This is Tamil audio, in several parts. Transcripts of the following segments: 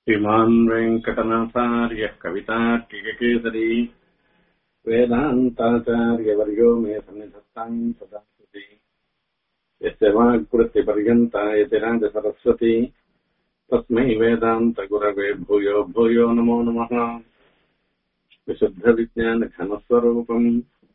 श्रीमान् वेङ्कटनाथार्यः कवितार्किककेसरी वेदान्ताचार्यवर्यो मे सन्निधत्ताम् सदा सति यस्य वाक्कृत्यपर्यन्ता यतिराजसरस्वती तस्मै वेदान्तगुरवे भूयो भूयो नमो नमः विशुद्धविज्ञानघनस्वरूपम्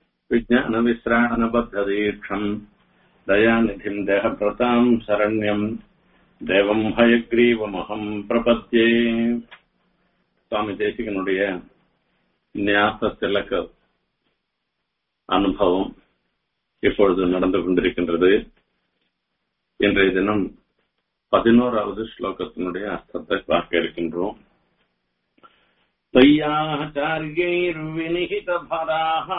विज्ञानविश्राणबद्धदीक्षम् दयानिधिम् देहभृताम् शरण्यम् தேவம் ஹயக்ரீவமகம் பிரபத்யே சுவாமி தேசிகனுடைய ஞாச திலக்க அனுபவம் இப்பொழுது நடந்து கொண்டிருக்கின்றது இன்றைய தினம் பதினோராவது ஸ்லோகத்தினுடைய அர்த்தத்தை பார்க்க இருக்கின்றோம் त्वय्याचार्यैर्विनिहित भराः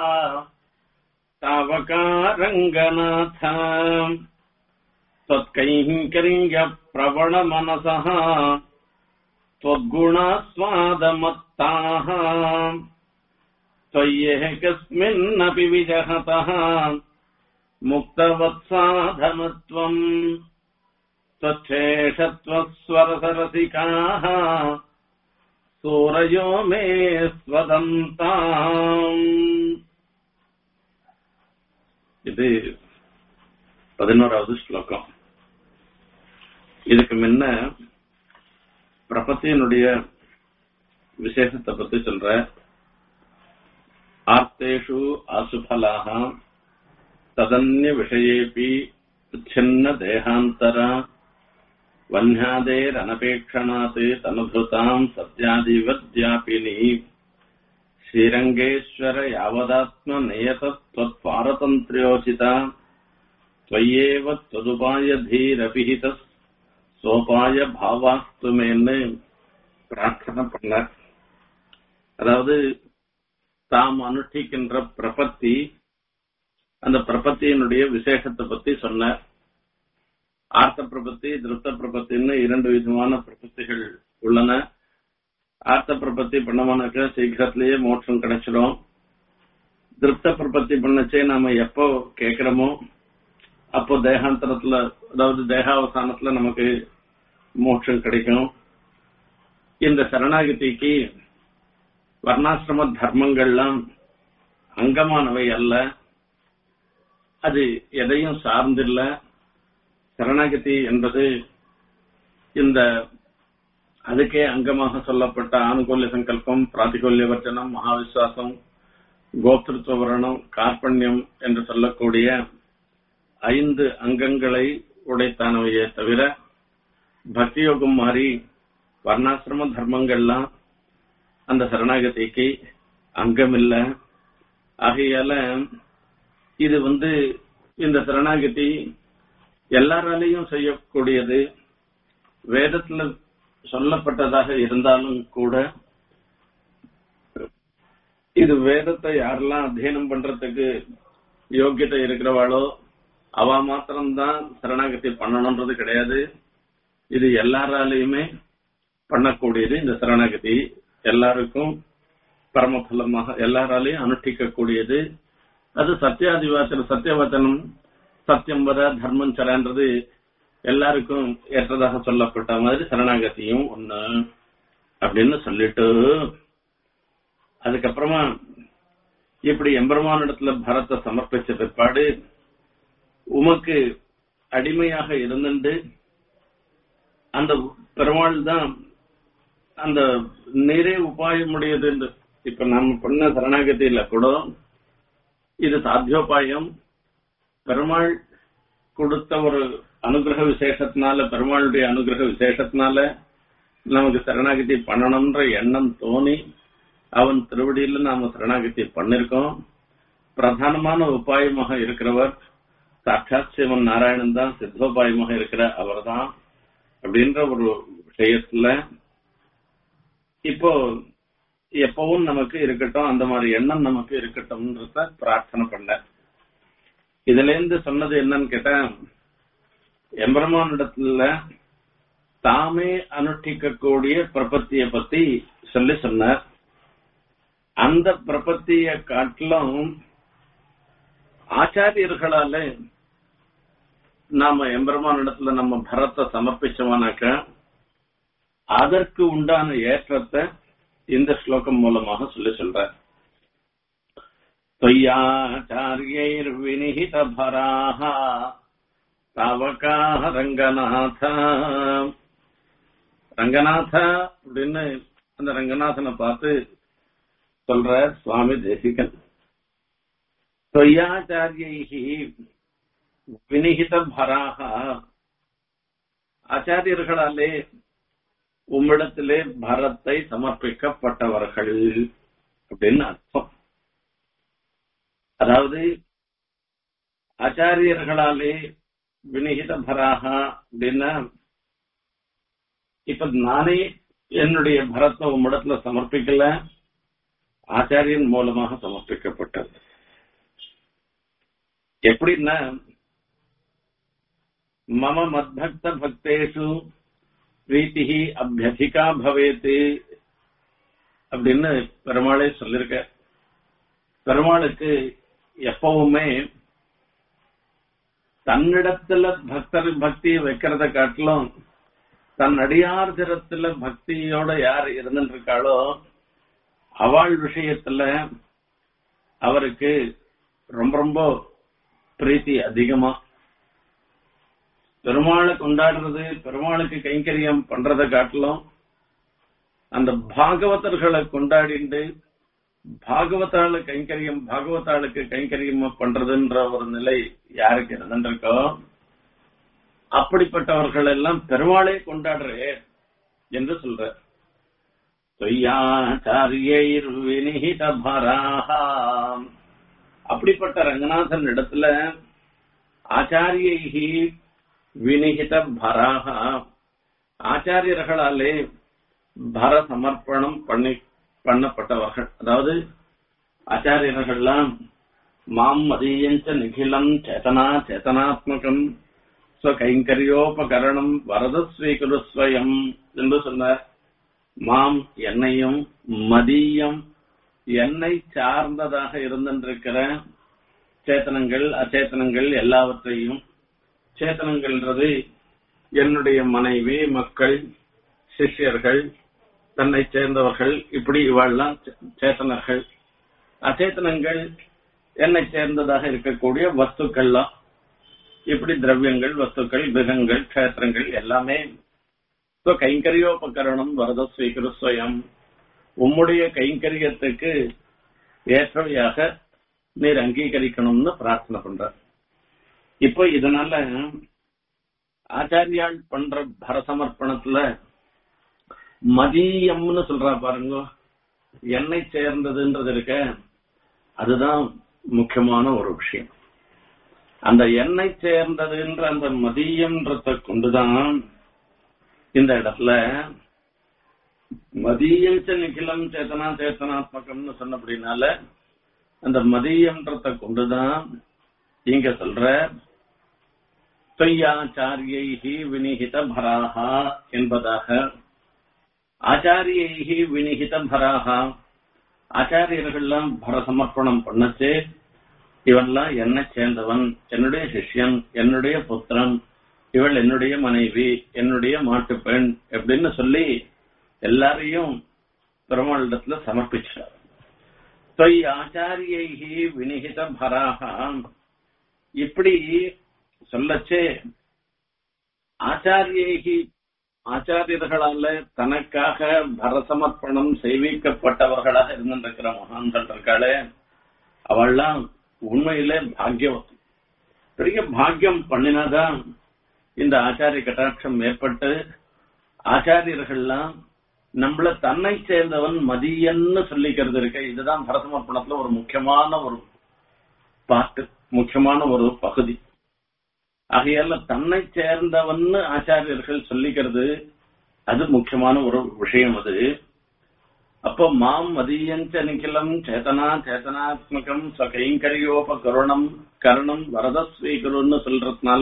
तावकारङ्गनाथ त्वत्कैङ्कर्यप्रवणमनसः त्वद्गुणास्वादमत्ताः त्वय्येकस्मिन्नपि विजहतः मुक्तवत्साधनत्वम् त्वच्छेषत्वस्वरसरसिकाः सूरयो मे स्वदन्ताम् இது பதினோராவது ஸ்லோகம் இதுக்கு முன்ன பிரபத்தியனுடைய விசேஷத்தை பத்தி சொல்ற ஆர்த்தேஷு ஆசுபலாக ததன்ய விஷயேபி சின்ன தேகாந்தர வன்யாதேரனபேட்சணாத் தனுபுதாம் சத்யாதிவத்யாபினி ஸ்ரீரங்கேஸ்வர யாவதாத்ம நியதத்வத்பாரதந்திரியோசிதா त्वय्येव त्वदुपायधीरपिहित சோபாய பாவாஸ்துமேன்னு பிரார்த்தனை பண்ணார் அதாவது தாம் அனுஷ்டிக்கின்ற பிரபத்தி அந்த பிரபத்தியினுடைய விசேஷத்தை பத்தி சொன்னார் ஆர்த்த பிரபத்தி திருப்த பிரபத்தின்னு இரண்டு விதமான பிரபத்திகள் உள்ளன ஆர்த்த பிரபத்தி பண்ணமானாக்க சீக்கிரத்திலேயே மோட்சம் கிடைச்சிடும் திருப்த பிரபத்தி பண்ணச்சே நாம எப்போ கேட்கிறோமோ அப்போ தேகாந்தரத்துல அதாவது தேகாவசானத்துல நமக்கு மோட்சம் கிடைக்கும் இந்த சரணாகதிக்கு வர்ணாசிரம தர்மங்கள்லாம் அங்கமானவை அல்ல அது எதையும் சார்ந்தில்ல சரணாகதி என்பது இந்த அதுக்கே அங்கமாக சொல்லப்பட்ட ஆணுகூல்ய சங்கல்பம் பிராத்திகூல்ய வர்ஜனம் மகாவிஸ்வாசம் கோப்திருத்துவ வரணம் கார்பண்யம் என்று சொல்லக்கூடிய ஐந்து அங்கங்களை உடைத்தானவையே தவிர பக்தி யோகம் மாறி வர்ணாசிரம தர்மங்கள்லாம் அந்த சரணாகதிக்கு அங்கமில்ல ஆகையால இது வந்து இந்த சரணாகதி எல்லாராலையும் செய்யக்கூடியது வேதத்துல சொல்லப்பட்டதாக இருந்தாலும் கூட இது வேதத்தை யாரெல்லாம் அத்தியனம் பண்றதுக்கு யோக்கியத்தை இருக்கிறவாளோ அவ மாத்திரம்தான் சரணாகதி பண்ணணும்ன்றது கிடையாது இது எல்லாராலையுமே பண்ணக்கூடியது இந்த சரணாகதி எல்லாருக்கும் பரமபலமாக எல்லாராலையும் அனுஷ்டிக்கக்கூடியது அது சத்தியாதிவாசனம் சத்தியவச்சனம் சத்தியம் வர தர்மம் சரன்றது எல்லாருக்கும் ஏற்றதாக சொல்லப்பட்ட மாதிரி சரணாகதியும் ஒண்ணு அப்படின்னு சொல்லிட்டு அதுக்கப்புறமா இப்படி எம்பெருமானிடத்துல பரத்தை சமர்ப்பிச்ச பிற்பாடு உமக்கு அடிமையாக இருந்துட்டு அந்த பெருமாள் தான் அந்த நீரே உபாயம் உடையது இப்ப நம்ம பண்ண சரணாகதியில கூட இது சாத்தியோபாயம் பெருமாள் கொடுத்த ஒரு அனுகிரக விசேஷத்தினால பெருமாளுடைய அனுகிரக விசேஷத்தினால நமக்கு சரணாகதி பண்ணணும்ன்ற எண்ணம் தோணி அவன் திருவடியில நாம சரணாகதி பண்ணிருக்கோம் பிரதானமான உபாயமாக இருக்கிறவர் சாட்சாத் சிவன் நாராயணன் தான் சித்தோபாயமாக இருக்கிற அவர் தான் அப்படின்ற ஒரு விஷயத்துல இப்போ எப்பவும் நமக்கு இருக்கட்டும் அந்த மாதிரி எண்ணம் நமக்கு இருக்கட்டும்ன்றத பிரார்த்தனை பண்ண இதுல இருந்து சொன்னது என்னன்னு கேட்டா எம்பெருமானிடத்துல தாமே அனுஷ்டிக்கக்கூடிய பிரபத்திய பத்தி சொல்லி சொன்னார் அந்த பிரபத்திய காட்டிலும் ஆச்சாரியர்களால நாம எம்பெருமான் இடத்துல நம்ம பரத்தை சமர்ப்பிச்சோமானாக்க அதற்கு உண்டான ஏற்றத்தை இந்த ஸ்லோகம் மூலமாக சொல்லி சொல்ற தொய்யாச்சாரியர் வினிகித பராக தாவகாக ரங்கநாத ரங்கநாத அப்படின்னு அந்த ரங்கநாதனை பார்த்து சொல்ற சுவாமி தேசிகன் தொய்யாச்சாரியைகி வினிகித பராக ஆச்சாரியர்களாலே உம்மிடத்திலே பரத்தை சமர்ப்பிக்கப்பட்டவர்கள் அப்படின்னு அர்த்தம் அதாவது ஆச்சாரியர்களாலே வினிகித பராகா அப்படின்னா இப்ப நானே என்னுடைய பரத்தை உம்மிடத்துல சமர்ப்பிக்கல ஆச்சாரியன் மூலமாக சமர்ப்பிக்கப்பட்டது எப்படின்னா மம மத்பக்த பக்தேஷு பிரீத்திகி அபியதிகா பவேத்து அப்படின்னு பெருமாளே சொல்லிருக்க பெருமாளுக்கு எப்பவுமே தன்னிடத்துல பக்தர் பக்தி வைக்கிறத காட்டிலும் தன் அடியார் திறத்துல பக்தியோட யார் இருந்துட்டு இருக்காளோ அவள் விஷயத்துல அவருக்கு ரொம்ப ரொம்ப பிரீத்தி அதிகமா பெருமாளை கொண்டாடுறது பெருமாளுக்கு கைங்கரியம் பண்றதை காட்டிலும் அந்த பாகவதர்களை கொண்டாடிண்டு பாகவதாளு கைங்கரியம் பாகவதாளுக்கு கைங்கரியம் பண்றதுன்ற ஒரு நிலை யாருக்கு இருந்துருக்கோ அப்படிப்பட்டவர்கள் எல்லாம் பெருமாளே கொண்டாடுறே என்று சொல்ற தொய்யாச்சாரியர் வினிகித பராகா அப்படிப்பட்ட ரங்கநாதன் இடத்துல ஆச்சாரியி வினிகித பராகா ஆச்சாரியர்களாலே பர சமர்ப்பணம் பண்ணி பண்ணப்பட்டவர்கள் அதாவது ஆச்சாரியர்கள்லாம் மாம் மதீயஞ்ச நிகிலம் சேதனா சேதனாத்மகம் ஸ்வகைங்கரியோபகரணம் வரத ஸ்வீகுருஸ்வயம் என்று சொன்னார் மாம் என்னையும் மதியம் என்னை சார்ந்ததாக இருந்திருக்கிற சேத்தனங்கள் அச்சேதனங்கள் எல்லாவற்றையும் சேத்தனங்கள்ன்றது என்னுடைய மனைவி மக்கள் சிஷ்யர்கள் தன்னை சேர்ந்தவர்கள் இப்படி இவாள்லாம் சேத்தனர்கள் அச்சேத்தனங்கள் என்னை சேர்ந்ததாக இருக்கக்கூடிய வஸ்துக்கள்லாம் இப்படி திரவியங்கள் வஸ்துக்கள் கிரகங்கள் கஷேத்திரங்கள் எல்லாமே கைங்கரியோபகரணம் வரத ஸ்வீகரு ஸ்வயம் உம்முடைய கைங்கரியத்துக்கு ஏற்றவையாக நீர் அங்கீகரிக்கணும்னு பிரார்த்தனை பண்ற இப்போ இதனால ஆச்சாரியால் பண்ற பரசமர்ப்பணத்துல மதியம்னு சொல்றா பாருங்க என்னை சேர்ந்ததுன்றது இருக்க அதுதான் முக்கியமான ஒரு விஷயம் அந்த எண்ணெய் சேர்ந்ததுன்ற அந்த மதியம்ன்றத கொண்டுதான் இந்த இடத்துல மதியஞ்ச நிகிலம் சேத்தனா சேத்தனாத்மகம்னு சொன்னபடினால அந்த மதியம்ன்றத கொண்டுதான் இங்க சொல்ற தொய்யாச்சாரியைகி வினிகித பராகா என்பதாக ஆச்சாரியைகி வினிகித பராகா ஆச்சாரியர்கள்லாம் பரசமர்ப்பணம் பண்ணச்சு இவன்லாம் என்ன சேர்ந்தவன் என்னுடைய சிஷ்யன் என்னுடைய புத்திரன் இவள் என்னுடைய மனைவி என்னுடைய மாட்டு பெண் எப்படின்னு சொல்லி எல்லாரையும் பெருமாளிடத்துல சமர்ப்பிச்சார் தொய் ஆச்சாரியைகி வினிகித பராகா இப்படி சொல்லச்சே ஆச்சாரியைகி ஆச்சாரியர்களால தனக்காக பரசமர்ப்பணம் செய்விக்கப்பட்டவர்களாக இருந்திருக்கிற மகான்கள் இருக்காளே அவள்லாம் உண்மையிலே பாக்கியவதி பெரிய பாக்கியம் பண்ணினாதான் இந்த ஆச்சாரிய கட்டாட்சம் ஏற்பட்டு ஆச்சாரியர்கள்லாம் நம்மள தன்னை சேர்ந்தவன் மதியன்னு சொல்லிக்கிறது இருக்க இதுதான் பரசமர்ப்பணத்துல ஒரு முக்கியமான ஒரு பாட்டு முக்கியமான ஒரு பகுதி ஆகையால தன்னை சேர்ந்தவன்னு ஆச்சாரியர்கள் சொல்லிக்கிறது அது முக்கியமான ஒரு விஷயம் அது அப்போ மாம் மதியஞ்ச நிகிலம் சேதனா சேதனாத்மகம் ஸ்வகைங்கரியோப கருணம் கருணம் வரத ஸ்வீகுருன்னு சொல்றதுனால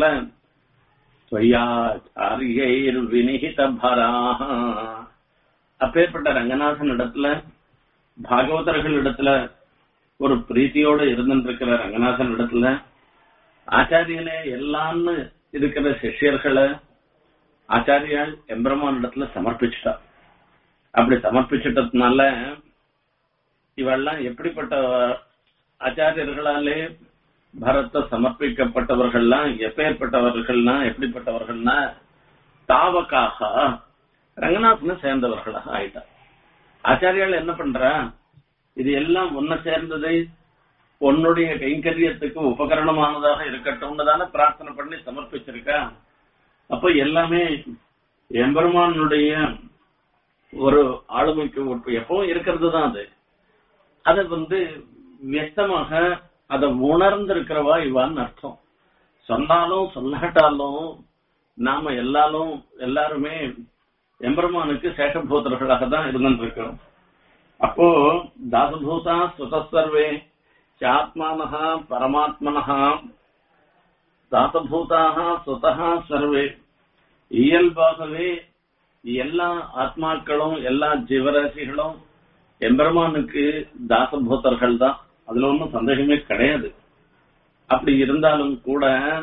ஸ்வயாச்சாரியைர் வினிகித பராக அப்பேற்பட்ட ரங்கநாதன் இடத்துல பாகவதர்கள் இடத்துல ஒரு பிரீத்தியோட இருந்துருக்கிற ரங்கநாதன் இடத்துல ஆச்சாரியனே எல்லாம்னு இருக்கிற சிஷ்யர்களை ஆச்சாரியால் எம்பெருமான் இடத்துல சமர்ப்பிச்சுட்டா அப்படி சமர்ப்பிச்சிட்டதுனால இவெல்லாம் எப்படிப்பட்ட ஆச்சாரியர்களாலே பரத்தை சமர்ப்பிக்கப்பட்டவர்கள்லாம் எப்பேற்பட்டவர்கள்னா எப்படிப்பட்டவர்கள்னா தாவக்காக ரங்கநாதனை சேர்ந்தவர்களாக ஆயிட்டா ஆச்சாரியால் என்ன பண்றா இது எல்லாம் ஒன்ன சேர்ந்தது உன்னுடைய கைங்கரியத்துக்கு உபகரணமானதாக இருக்கட்டும்னு தானே பிரார்த்தனை பண்ணி சமர்ப்பிச்சிருக்கா அப்ப எல்லாமே எம்பெருமானுடைய ஒரு ஆளுமைக்கு உட்ப- எப்பவும் இருக்கிறது தான் அது அதை வந்து வியக்தமாக அதை உணர்ந்திருக்கிறவா இவான்னு அர்த்தம் சொன்னாலும் சொல்லாட்டாலும் நாம எல்லாரும் எல்லாருமே எம்பெருமானுக்கு சேஷபூதர்களாக தான் இருந்துருக்கிறோம் அப்போ தாசபூதா சுதசர்வே சாத்மானஹா பரமாத்மனஹா தாசபூதாக சுதா சர்வே இயல்பாகவே எல்லா ஆத்மாக்களும் எல்லா ஜீவராசிகளும் எம்பெருமானுக்கு தாசபூதர்கள் தான் அதுல ஒன்றும் சந்தேகமே கிடையாது அப்படி இருந்தாலும் கூட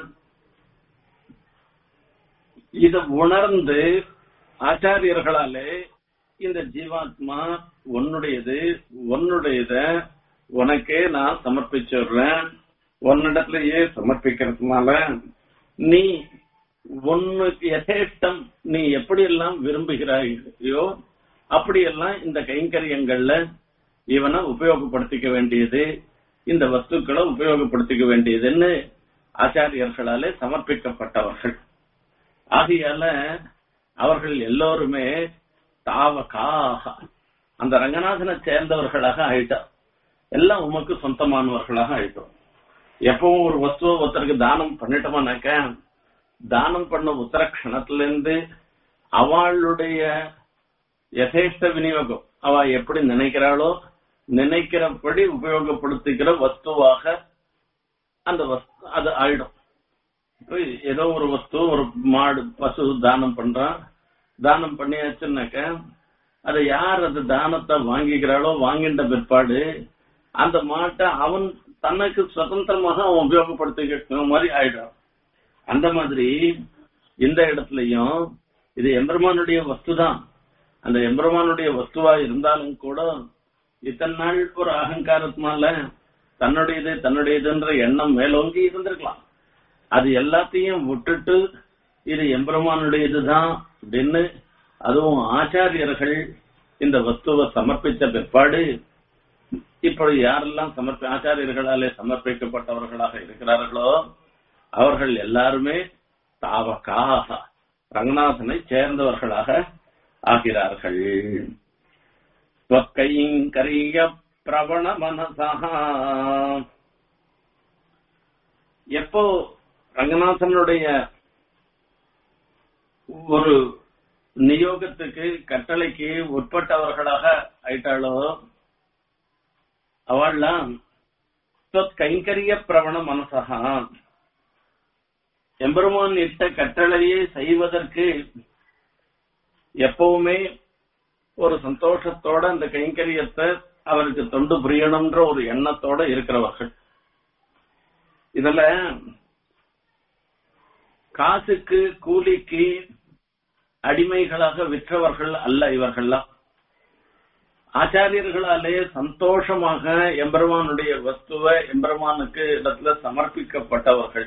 இத உணர்ந்து ஆச்சாரியர்களாலே இந்த ஜீவாத்மா உன்னுடையது உன்னுடையத உனக்கே நான் சமர்ப்பிச்சுடுறேன் உன்னிடத்திலேயே சமர்ப்பிக்கிறதுனால நீ உன்னுக்கு யதேஷ்டம் நீ எப்படியெல்லாம் விரும்புகிறாயோ அப்படியெல்லாம் இந்த கைங்கரியங்கள்ல இவனை உபயோகப்படுத்திக்க வேண்டியது இந்த வஸ்துக்களை உபயோகப்படுத்திக்க வேண்டியதுன்னு ஆச்சாரியர்களாலே சமர்ப்பிக்கப்பட்டவர்கள் ஆகையால அவர்கள் எல்லோருமே தாவகாக அந்த ரங்கநாதனை சேர்ந்தவர்களாக ஆயிட்டா எல்லாம் உமக்கு சொந்தமானவர்களாக ஆயிட்டோம் எப்பவும் ஒரு வஸ்துவை ஒருத்தருக்கு தானம் பண்ணிட்டோமானாக்க தானம் பண்ண உத்தர க்ஷணத்துல இருந்து அவளுடைய யதேஷ்ட விநியோகம் அவ எப்படி நினைக்கிறாளோ நினைக்கிறபடி உபயோகப்படுத்திக்கிற வஸ்துவாக அந்த வஸ்து அது ஆயிடும் இப்ப ஏதோ ஒரு வஸ்து ஒரு மாடு பசு தானம் பண்றான் தானம் பண்ணியாச்சுன்னாக்க அதை யார் அந்த தானத்தை வாங்கிக்கிறாளோ வாங்கின்ற பிற்பாடு அந்த மாட்டை அவன் தனக்கு சுதந்திரமாக அவன் உபயோகப்படுத்திக்கிற மாதிரி ஆயிடும் அந்த மாதிரி இந்த இடத்துலயும் இது எம்பெருமானுடைய வஸ்து தான் அந்த எம்பெருமானுடைய வஸ்துவா இருந்தாலும் கூட இத்தனை நாள் ஒரு அகங்காரத்தினால தன்னுடையது தன்னுடையதுன்ற எண்ணம் மேலோங்கி இருந்திருக்கலாம் அது எல்லாத்தையும் விட்டுட்டு இது எம்பெருமானுடையதுதான் அப்படின்னு அதுவும் ஆச்சாரியர்கள் இந்த வஸ்துவை சமர்ப்பித்த பிற்பாடு இப்படி யாரெல்லாம் சமர்ப்பி ஆச்சாரியர்களாலே சமர்ப்பிக்கப்பட்டவர்களாக இருக்கிறார்களோ அவர்கள் எல்லாருமே தாவக்காக ரங்கநாதனை சேர்ந்தவர்களாக ஆகிறார்கள் கைங்கரிய பிரவண மனசா எப்போ ரங்கநாதனுடைய ஒரு நியோகத்துக்கு கட்டளைக்கு உட்பட்டவர்களாக ஆயிட்டாளோ அவள்லாம் கைங்கரிய பிரவண மனசகா எம்பெருமான் இட்ட கட்டளையை செய்வதற்கு எப்பவுமே ஒரு சந்தோஷத்தோட அந்த கைங்கரியத்தை அவருக்கு தொண்டு புரியணும்ன்ற ஒரு எண்ணத்தோட இருக்கிறவர்கள் இதுல காசுக்கு கூலிக்கு அடிமைகளாக விற்றவர்கள் அல்ல இவர்கள்லாம் ஆச்சாரியர்களாலே சந்தோஷமாக எம்பெருமானுடைய வஸ்துவை எம்பெருமானுக்கு இடத்துல சமர்ப்பிக்கப்பட்டவர்கள்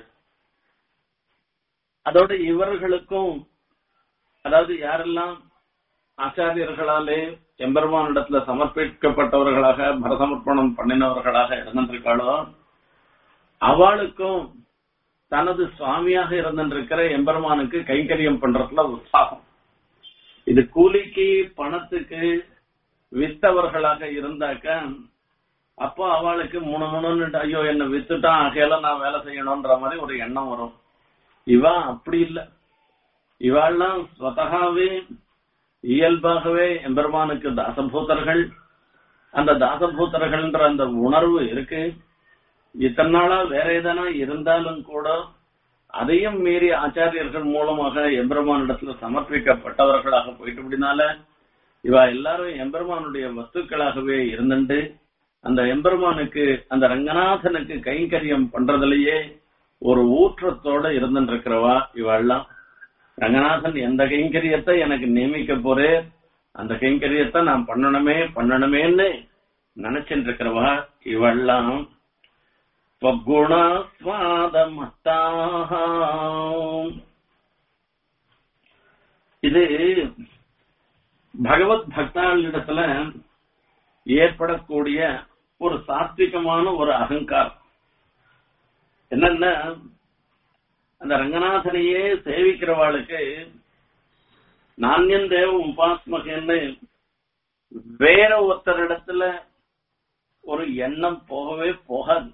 அதோட இவர்களுக்கும் அதாவது யாரெல்லாம் ஆச்சாரியர்களாலே எம்பெருமானிடத்துல சமர்ப்பிக்கப்பட்டவர்களாக பரசமர்ப்பணம் பண்ணினவர்களாக இருந்திருக்காளோ அவளுக்கும் தனது சுவாமியாக இருந்திருக்கிற எம்பெருமானுக்கு கைங்கரியம் பண்றதுல உற்சாகம் இது கூலிக்கு பணத்துக்கு வித்தவர்களாக இருந்தாக்க அப்போ அவளுக்கு மூணு மூணுன்னு ஐயோ என்ன வித்துட்டான் ஆகையால நான் வேலை செய்யணும்ன்ற மாதிரி ஒரு எண்ணம் வரும் இவா அப்படி இல்ல இவாள்லாம் ஸ்வதகாவே இயல்பாகவே எம்பெருமானுக்கு தாசபூதர்கள் அந்த தாசபூதர்கள்ன்ற அந்த உணர்வு இருக்கு இத்தனை நாளா வேற எதனா இருந்தாலும் கூட அதையும் மீறி ஆச்சாரியர்கள் மூலமாக எம்பெருமானிடத்துல சமர்ப்பிக்கப்பட்டவர்களாக போயிட்டு அப்படினால இவா எல்லாரும் எம்பெருமானுடைய வஸ்துக்களாகவே இருந்துட்டு அந்த எம்பெருமானுக்கு அந்த ரங்கநாதனுக்கு கைங்கரியம் பண்றதுலயே ஒரு ஊற்றத்தோட இருந்துட்டு இருக்கிறவா இவாள்லாம் ரங்கநாதன் எந்த கைங்கரியத்தை எனக்கு நியமிக்க போறே அந்த கைங்கரியத்தை நான் பண்ணணுமே பண்ணணுமேன்னு நினைச்சிட்டு இருக்கிறவா இவெல்லாம் ஸ்வகுணஸ்வாதமத்தாக இது பகவத் பக்தாளிடத்துல ஏற்படக்கூடிய ஒரு சாத்விகமான ஒரு அகங்காரம் என்னன்னா அந்த ரங்கநாதனையே சேவிக்கிறவாளுக்கு நானியன் தேவ உபாஸ்மகன்னு வேற ஒருத்தரிடத்துல ஒரு எண்ணம் போகவே போகாது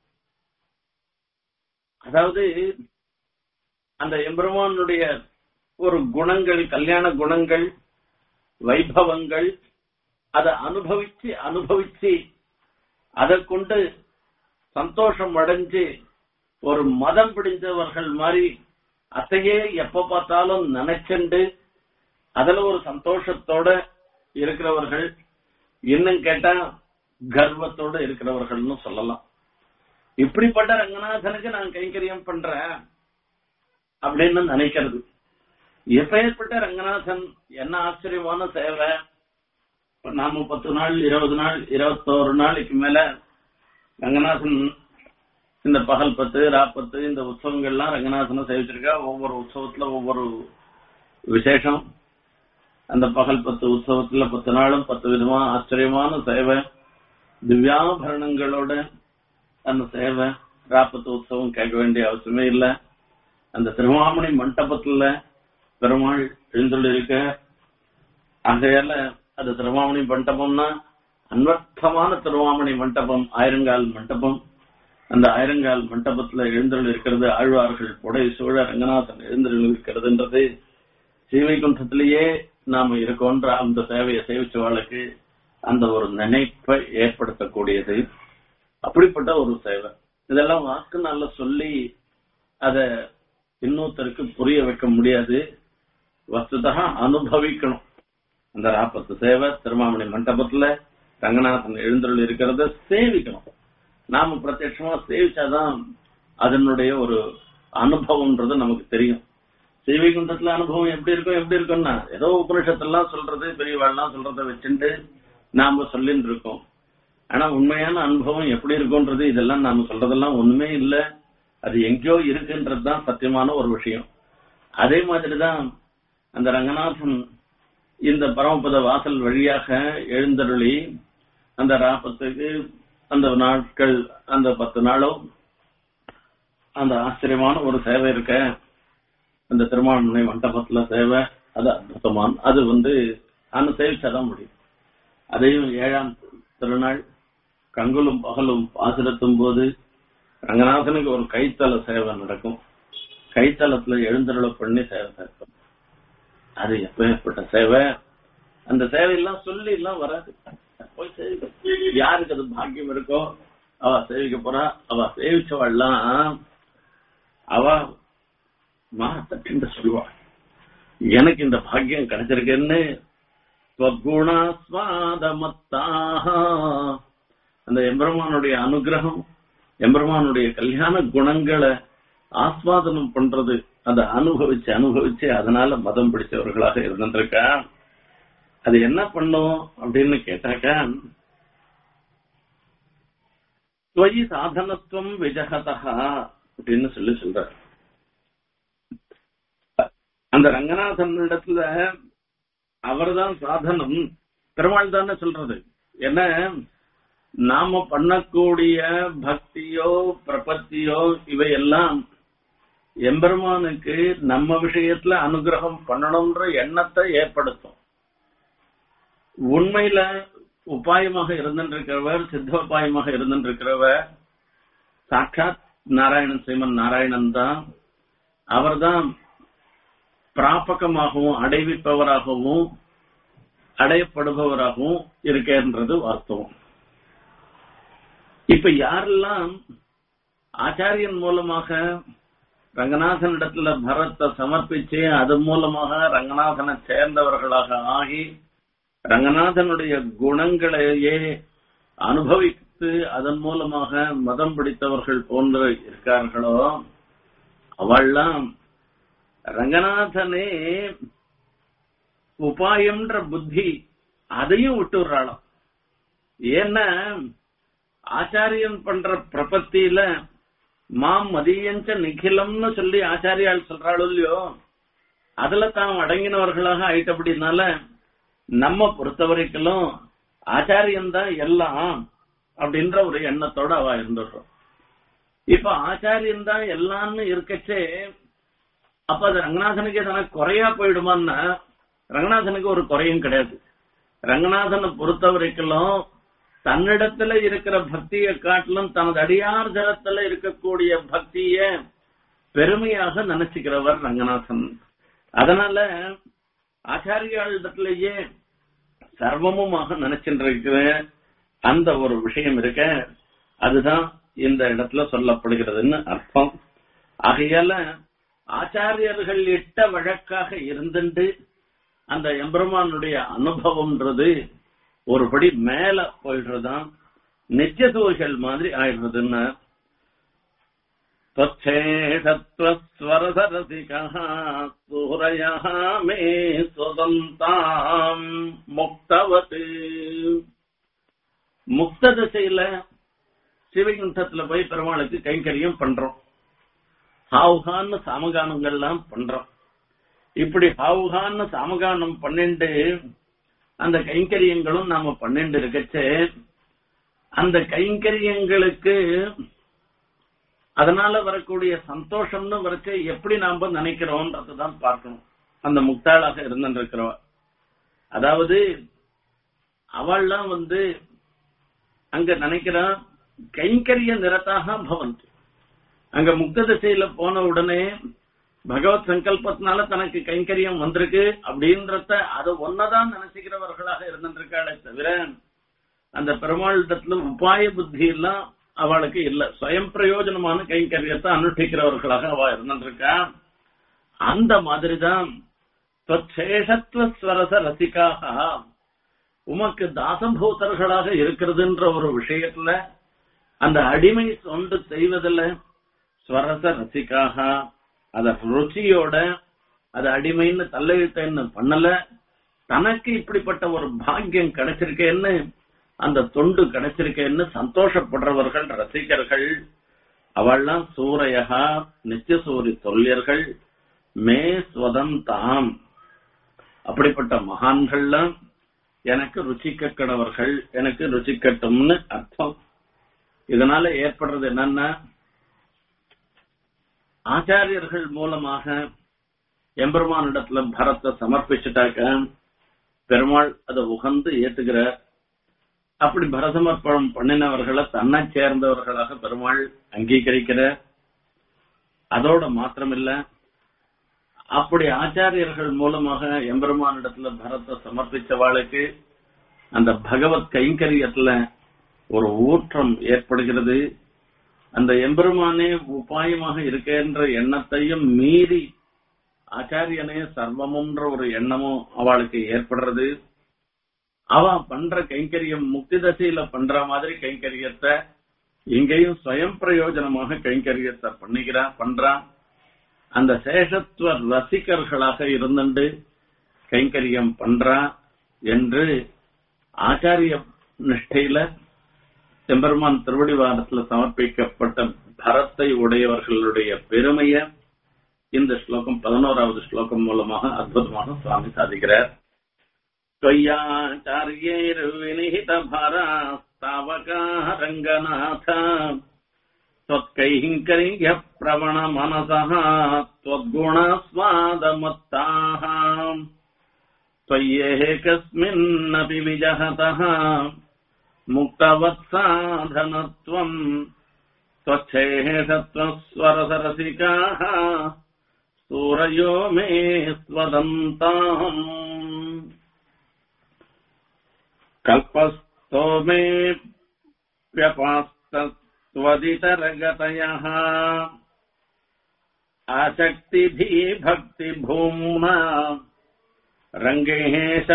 அதாவது அந்த எம்பெருமானுடைய ஒரு குணங்கள் கல்யாண குணங்கள் வைபவங்கள் அதை அனுபவிச்சு அனுபவிச்சு அதை கொண்டு சந்தோஷம் அடைஞ்சு ஒரு மதம் பிடிச்சவர்கள் மாதிரி அத்தையே எப்ப பார்த்தாலும் நினைச்சுண்டு அதுல ஒரு சந்தோஷத்தோட இருக்கிறவர்கள் இன்னும் கேட்டா கர்வத்தோட இருக்கிறவர்கள்னு சொல்லலாம் இப்படிப்பட்ட ரங்கநாதனுக்கு நான் கைங்கரியம் பண்றேன் அப்படின்னு நினைக்கிறது எப்பேற்பட்ட ரங்கநாதன் என்ன ஆச்சரியமான சேவை இப்ப நாம பத்து நாள் இருபது நாள் இருபத்தோரு நாளைக்கு மேல ரங்கநாதன் இந்த பகல் பத்து ராப்பத்து இந்த உற்சவங்கள்லாம் ரங்கநாதனை சேவிச்சிருக்கா ஒவ்வொரு உற்சவத்துல ஒவ்வொரு விசேஷம் அந்த பகல் பத்து உற்சவத்துல பத்து நாளும் பத்து விதமா ஆச்சரியமான சேவை திவ்யாபரணங்களோட அந்த சேவை ராப்பத்து உற்சவம் கேட்க வேண்டிய அவசியமே இல்லை அந்த திருவாமணி மண்டபத்துல பெருமாள் எழுந்துள்ளிருக்க ஆகையால அது திருவாமணி மண்டபம்னா அன்வர்த்தமான திருவாமணி மண்டபம் ஆயிரங்கால் மண்டபம் அந்த ஆயிரங்கால் மண்டபத்துல எழுந்தருள் இருக்கிறது ஆழ்வார்கள் புடை சூழ ரங்கநாதன் எழுந்தருள் இருக்கிறதுன்றது ஸ்ரீவைகுண்டத்திலேயே நாம இருக்கோன்ற அந்த சேவையை சேவிச்சவாளுக்கு அந்த ஒரு நினைப்பை ஏற்படுத்தக்கூடியது அப்படிப்பட்ட ஒரு சேவை இதெல்லாம் வாக்கு நல்லா சொல்லி அத இன்னொருத்தருக்கு புரிய வைக்க முடியாது வஸ்துதா அனுபவிக்கணும் அந்த ராப்பத்து சேவை திருமாமணி மண்டபத்துல ரங்கநாதன் எழுந்தருள் இருக்கிறத சேவிக்கணும் நாம பிரத்யட்சமா சேவிச்சாதான் அதனுடைய ஒரு அனுபவம்ன்றது நமக்கு தெரியும் சேவைகுண்டத்துல அனுபவம் எப்படி இருக்கும் எப்படி இருக்கும்னா ஏதோ உபனிஷத்தெல்லாம் சொல்றது பெரியவாள்லாம் சொல்றத வச்சுட்டு நாம சொல்லிட்டு இருக்கோம் ஆனா உண்மையான அனுபவம் எப்படி இருக்கும்ன்றது இதெல்லாம் நாம சொல்றதெல்லாம் ஒண்ணுமே இல்ல அது எங்கேயோ இருக்குன்றதுதான் சத்தியமான ஒரு விஷயம் அதே மாதிரிதான் அந்த ரங்கநாதன் இந்த பரமபத வாசல் வழியாக எழுந்தருளி அந்த ராப்பத்துக்கு அந்த நாட்கள் அந்த பத்து நாளும் அந்த ஆச்சரியமான ஒரு சேவை இருக்க அந்த திருமாமணி மண்டபத்துல சேவை அது அற்புதமான அது வந்து அந்த சேவிச்சாதான் முடியும் அதையும் ஏழாம் திருநாள் கங்குலும் பகலும் பாசிரத்தும் போது ரங்கநாதனுக்கு ஒரு கைத்தல சேவை நடக்கும் கைத்தலத்துல எழுந்தருள பண்ணி சேவை சேர்க்கும் அது எப்பேற்பட்ட சேவை அந்த சேவையெல்லாம் சொல்லி எல்லாம் வராது போய் சேவிக்க யாருக்கு அது பாக்கியம் இருக்கோ அவ சேவிக்க போறா அவ சேவிச்சவாள்லாம் அவ மாத்தட்டு சொல்லுவா எனக்கு இந்த பாக்கியம் கிடைச்சிருக்குன்னு ஸ்வகுணஸ்வாதமத்தாக அந்த எம்பெருமானுடைய அனுகிரகம் எம்பெருமானுடைய கல்யாண குணங்களை ஆஸ்வாதனம் பண்றது அதை அனுபவிச்சு அனுபவிச்சு அதனால மதம் பிடிச்சவர்களாக இருந்திருக்கா அது என்ன பண்ணும் அப்படின்னு கேட்டாக்கா ஸ்வயி சாதனத்துவம் விஜகதா அப்படின்னு சொல்லி சொல்ற அந்த ரங்கநாதன் இடத்துல அவர்தான் சாதனம் பெருமாள் தானே சொல்றது என்ன நாம பண்ணக்கூடிய பக்தியோ பிரபத்தியோ இவையெல்லாம் எம்பெருமானுக்கு நம்ம விஷயத்துல அனுகிரகம் பண்ணணும்ன்ற எண்ணத்தை ஏற்படுத்தும் உண்மையில உபாயமாக இருந்திருக்கிறவர் சித்தோபாயமாக இருந்திருக்கிறவர் சாட்சாத் நாராயணன் ஸ்ரீமன் நாராயணன் தான் அவர்தான் பிராபகமாகவும் அடைவிப்பவராகவும் அடையப்படுபவராகவும் இருக்கின்றது வாஸ்தவம் இப்ப யாரெல்லாம் ஆச்சாரியன் மூலமாக ரங்கநாதன் இடத்துல பரத்தை சமர்ப்பிச்சு அது மூலமாக ரங்கநாதனை சேர்ந்தவர்களாக ஆகி ரங்கநாதனுடைய குணங்களையே அனுபவித்து அதன் மூலமாக மதம் பிடித்தவர்கள் போன்ற இருக்கார்களோ அவள்லாம் ரங்கநாதனே உபாயம்ன்ற புத்தி அதையும் விட்டுறாளாம் ஏன்னா ஆச்சாரியன் பண்ற பிரபத்தியில மாம் மதியஞ்ச நிகிலம்னு சொல்லி ஆச்சாரியால் சொல்றாளோ இல்லையோ அதுல தாம் அடங்கினவர்களாக ஆயிட்டபடினால நம்ம பொறுத்த வரைக்கும் ஆச்சாரியன் தான் எல்லாம் அப்படின்ற ஒரு எண்ணத்தோட அவ இருந்துடுறோம் இப்ப ஆச்சாரியன் தான் எல்லாம்னு இருக்கச்சே அப்ப அது ரங்கநாதனுக்கு எதனா குறையா போயிடுமான்னா ரங்கநாதனுக்கு ஒரு குறையும் கிடையாது ரங்கநாதனை பொறுத்த வரைக்கும் தன்னிடத்துல இருக்கிற பக்தியை காட்டிலும் தனது அடியார் ஜலத்துல இருக்கக்கூடிய பக்திய பெருமையாக நினைச்சுக்கிறவர் ரங்கநாதன் அதனால ஆச்சாரியாளிடத்திலேயே சர்வமுமாக நினைச்சிருக்கிற அந்த ஒரு விஷயம் இருக்க அதுதான் இந்த இடத்துல சொல்லப்படுகிறதுன்னு அர்த்தம் ஆகையால ஆச்சாரியர்கள் இட்ட வழக்காக இருந்துட்டு அந்த எம்பெருமானுடைய அனுபவம்ன்றது ஒருபடி மேல போயிடுறதுதான் நித்தியதூர்கள் மாதிரி ஆயிடுறதுன்னு त्वच्छेषत्वस्वरसरसिकः सूरयः मे स्वदन्ताम् முக்தவத் முக்த திசையில சிவகுண்டத்துல போய் பெருமாளுக்கு கைங்கரியம் பண்றோம் ஹாவுகான்னு சாமகானங்கள்லாம் பண்றோம் இப்படி ஹாவுகான்னு சாமகானம் பன்னெண்டு அந்த கைங்கரியங்களும் நாம பன்னெண்டு இருக்கச்சே அந்த கைங்கரியங்களுக்கு அதனால வரக்கூடிய சந்தோஷம்னு வரைச்சு எப்படி நாம நினைக்கிறோம்ன்றதுதான் பார்க்கணும் அந்த முக்தாளாக இருந்திருக்கிறவ அதாவது அவள்லாம் வந்து அங்க நினைக்கிறான் கைங்கரிய நிறத்தாக பவந்தி அங்க முக்த திசையில போன உடனே பகவத் சங்கல்பத்தினால தனக்கு கைங்கரியம் வந்திருக்கு அப்படின்றத அதை ஒன்னதான் நினைச்சுக்கிறவர்களாக இருந்திருக்காளே தவிர அந்த பெருமாளிடத்துல உபாய புத்தி எல்லாம் அவளுக்கு இல்ல சுயம் பிரயோஜனமான கைங்கரியத்தை அனுஷ்டிக்கிறவர்களாக அவ இருந்திருக்கா அந்த மாதிரிதான் ஸ்வரச ரசிக்காக உமக்கு தாசபூதர்களாக இருக்கிறதுன்ற ஒரு விஷயத்துல அந்த அடிமை சொண்டு செய்வதில் ஸ்வரச ரசிக்காக அத ருச்சியோட அது அடிமைன்னு தள்ளெழுத்தன்னு பண்ணல தனக்கு இப்படிப்பட்ட ஒரு பாக்கியம் கிடைச்சிருக்கேன்னு அந்த தொண்டு கிடைச்சிருக்கேன்னு சந்தோஷப்படுறவர்கள் ரசிகர்கள் அவள்லாம் சூரையகா நித்தியசூரி தொல்லியர்கள் மே ஸ்வதந்தாம் அப்படிப்பட்ட மகான்கள்லாம் எனக்கு ருச்சிக்கக்கடவர்கள் எனக்கு ருச்சிக்கட்டும்னு அர்த்தம் இதனால ஏற்படுறது என்னன்னா ஆச்சாரியர்கள் மூலமாக எம்பெருமானிடத்துல பரத்தை சமர்ப்பிச்சுட்டாக்க பெருமாள் அதை உகந்து ஏத்துக்கிற அப்படி பரசமர்ப்பணம் பண்ணினவர்களை தன்னை சேர்ந்தவர்களாக பெருமாள் அங்கீகரிக்கிற அதோட மாத்திரமில்ல அப்படி ஆச்சாரியர்கள் மூலமாக எம்பெருமானிடத்துல பரத்தை சமர்ப்பிச்சவாளுக்கு அந்த பகவத் கைங்கரியத்துல ஒரு ஊற்றம் ஏற்படுகிறது அந்த எம்பெருமானே உபாயமாக இருக்கின்ற எண்ணத்தையும் மீறி ஆச்சாரியனே சர்வமுன்ற ஒரு எண்ணமும் அவளுக்கு ஏற்படுறது அவ பண்ற கைங்கரியம் முக்தி தசையில பண்ற மாதிரி கைங்கரியத்தை இங்கேயும் சுயம் பிரயோஜனமாக கைங்கரியத்தை பண்ணிக்கிறா பண்றா அந்த சேஷத்துவ ரசிகர்களாக இருந்துண்டு கைங்கரியம் பண்றா என்று ஆச்சாரிய நிஷ்டையில செம்பெருமான் திருவடிவாரத்துல சமர்ப்பிக்கப்பட்ட பரத்தை உடையவர்களுடைய பெருமைய இந்த ஸ்லோகம் பதினோராவது ஸ்லோகம் மூலமாக அற்புதமாக சுவாமி சாதிக்கிறார் त्वय्याचार्यैर्विनिहित भरास्तावकाः रङ्गनाथ त्वत्कैङ्कर्यः प्रवणमनसः त्वद्गुणस्वादमत्ताः त्वय्येकस्मिन्नपि विजहतः मुक्तवत्साधनत्वम् त्वच्छेषत्वस्वरसरसिकाः सूरयो मे स्वदन्ताम् कल्पस्थो मे व्यपास्तत्वदितरगतयः आशक्तिभिः भक्तिभूम्ना रङ्गेश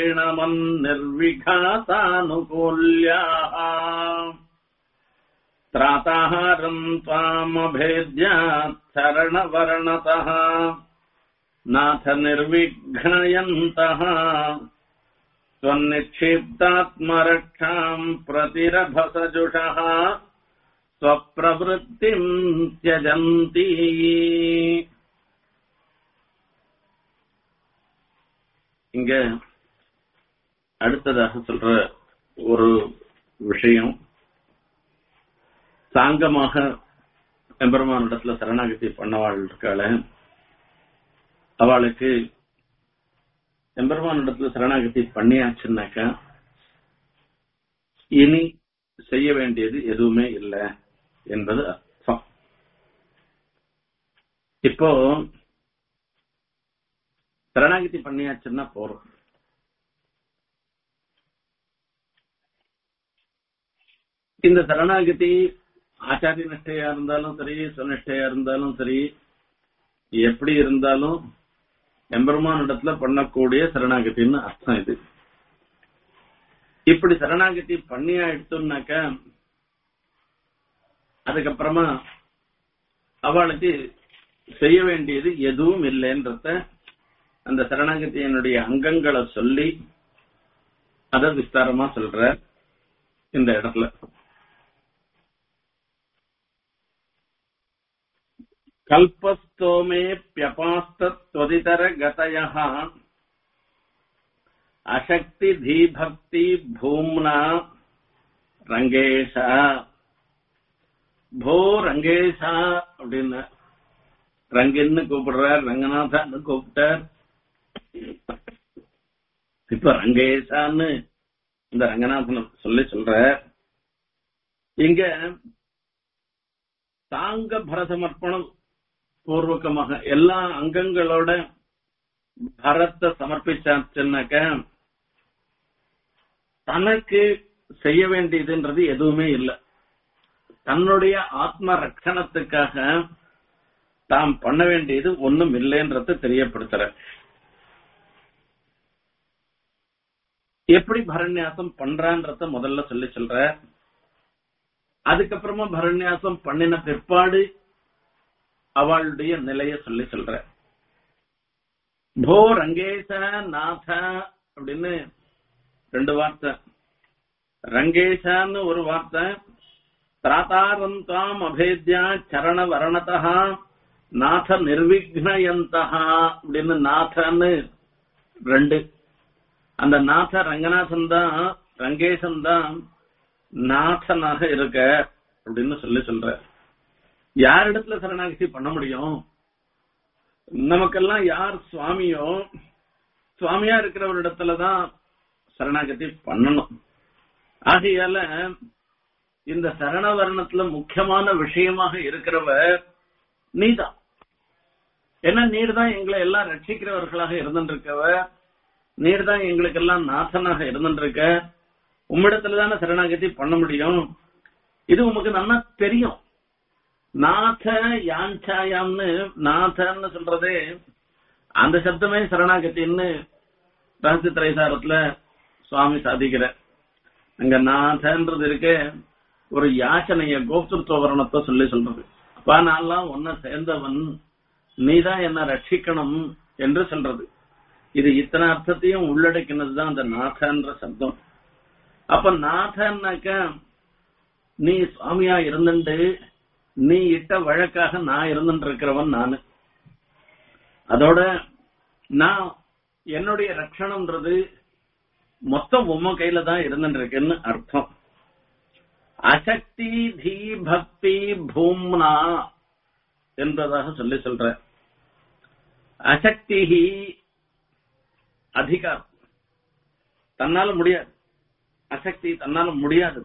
प्रतिकूल्यक्षपणपरिणमन् निर्विघातानुकूल्याः त्राताहारम् त्वामभेद्यात् शरणवर्णतः नाथ निर्विघ्नयन्तः त्वन्निक्षिप्तात्मरक्षाम् प्रतिरभसजुषः स्वप्रवृत्तिम् त्यजन्ति இங்க அடுத்ததாக சொல்ற ஒரு விஷயம் சாங்கமாக எம்பெருமானிடத்துல சரணாகதி பண்ணவாள் இருக்காள அவளுக்கு எம்பெருமானிடத்துல சரணாகதி பண்ணியாச்சுன்னாக்கா இனி செய்ய வேண்டியது எதுவுமே இல்லை என்பது அர்த்தம் இப்போ சரணாகதி பண்ணியாச்சுன்னா போறோம் இந்த சரணாகதி ஆச்சாரிய நிஷ்டையா இருந்தாலும் சரி சுனிஷ்டையா இருந்தாலும் சரி எப்படி இருந்தாலும் எம்பெருமான் இடத்துல பண்ணக்கூடிய சரணாகத்தின்னு அர்த்தம் இது இப்படி சரணாகதி பண்ணி ஆயிடுத்தோம்னாக்க அதுக்கப்புறமா அவளுக்கு செய்ய வேண்டியது எதுவும் இல்லைன்றத அந்த சரணாகதியினுடைய அங்கங்களை சொல்லி அத விஸ்தாரமா சொல்ற இந்த இடத்துல கல்பஸ்தோமேப்யபாஸ்தத்வதிதர கதயः அசக்தி தீபக்தி பூம்னா ரங்கேஷா போ ரங்கேஷா அப்படின்னு ரங்கன்னு கூப்பிடுறார் ரங்கநாதன்னு கூப்பிட்டார் இப்ப ரங்கேஷான்னு இந்த ரங்கநாதன் சொல்லி சொல்ற இங்க தாங்க பரசமர்ப்பணம் பூர்வகமாக எல்லா அங்கங்களோட பரத்தை சமர்ப்பிச்சாச்சுன்னாக்க தனக்கு செய்ய வேண்டியதுன்றது எதுவுமே இல்லை தன்னுடைய ஆத்ம ரட்சணத்துக்காக தாம் பண்ண வேண்டியது ஒண்ணும் இல்லைன்றத தெரியப்படுத்துற எப்படி பரண்யாசம் பண்றான்றத முதல்ல சொல்லி சொல்ற அதுக்கப்புறமா பரண்யாசம் பண்ணின பிற்பாடு அவளுடைய நிலைய சொல்லி சொல்ற போ ரங்கேச நாத அப்படின்னு ரெண்டு வார்த்தை ரங்கேஷான்னு ஒரு வார்த்தை திராதாரந்தாம் அபேத்யா சரண வரணதா நாத நிர்விக்னயந்தா அப்படின்னு நாதன்னு ரெண்டு அந்த நாத ரங்கநாதன் தான் ரங்கேசன் தான் நாதனாக இருக்க அப்படின்னு சொல்லி சொல்ற யாரிடத்துல சரணாகதி பண்ண முடியும் நமக்கெல்லாம் யார் சுவாமியோ சுவாமியா இருக்கிறவரிடத்துலதான் சரணாகதி பண்ணணும் ஆகையால இந்த சரணவரணத்துல முக்கியமான விஷயமாக இருக்கிறவ நீதான் ஏன்னா நீர் தான் எங்களை எல்லாம் ரட்சிக்கிறவர்களாக இருந்துருக்கவ நீர் தான் எங்களுக்கெல்லாம் நாசனாக இருந்துருக்க உம்மிடத்துல தானே சரணாகதி பண்ண முடியும் இது உமக்கு நல்லா தெரியும் நாத யாஞ்சாயாம்னு நாதன்னு சொல்றதே அந்த சப்தமே சரணாகத்தின்னு ரகசிய திரைசாரத்துல சுவாமி சாதிக்கிற அங்க நாதன்றது இருக்கு ஒரு யாச்சனைய கோப்திருத்துவ வர்ணத்தை சொல்லி சொல்றது அப்பா நான்லாம் ஒன்ன சேர்ந்தவன் நீதான் என்ன ரட்சிக்கணும் என்று சொல்றது இது இத்தனை அர்த்தத்தையும் உள்ளடக்கினதுதான் அந்த நாதன்ற சப்தம் அப்ப நாதன்னாக்க நீ சுவாமியா இருந்துட்டு நீ இட்ட வழக்காக நான் இருந்துட்டு இருக்கிறவன் நானு அதோட நான் என்னுடைய ரட்சணம்ன்றது மொத்தம் உம்ம கையில தான் இருந்துட்டு இருக்குன்னு அர்த்தம் அசக்தி தீ பக்தி பூம்னா என்பதாக சொல்லி சொல்ற அசக்தி அதிகாரம் தன்னால முடியாது அசக்தி தன்னால முடியாதது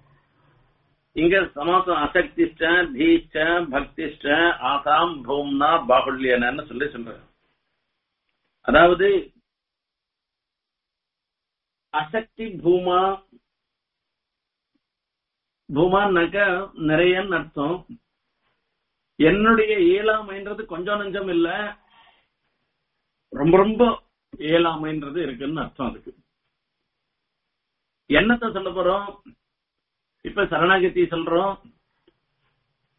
இங்க சமாசம் அசக்திஷ்ட தீஷ்ட பக்திஷ்ட ஆசாம் பூம்னா பாகுல்யனன்னு சொல்லி சொல்ற அதாவது அசக்தி பூமா பூமான்னாக்க நிறையன்னு அர்த்தம் என்னுடைய இயலாமைன்றது கொஞ்சம் நஞ்சம் இல்ல ரொம்ப ரொம்ப இயலாமைன்றது இருக்குன்னு அர்த்தம் அதுக்கு என்னத்த சொல்ல போறோம் இப்ப சரணாகதி சொல்றோம்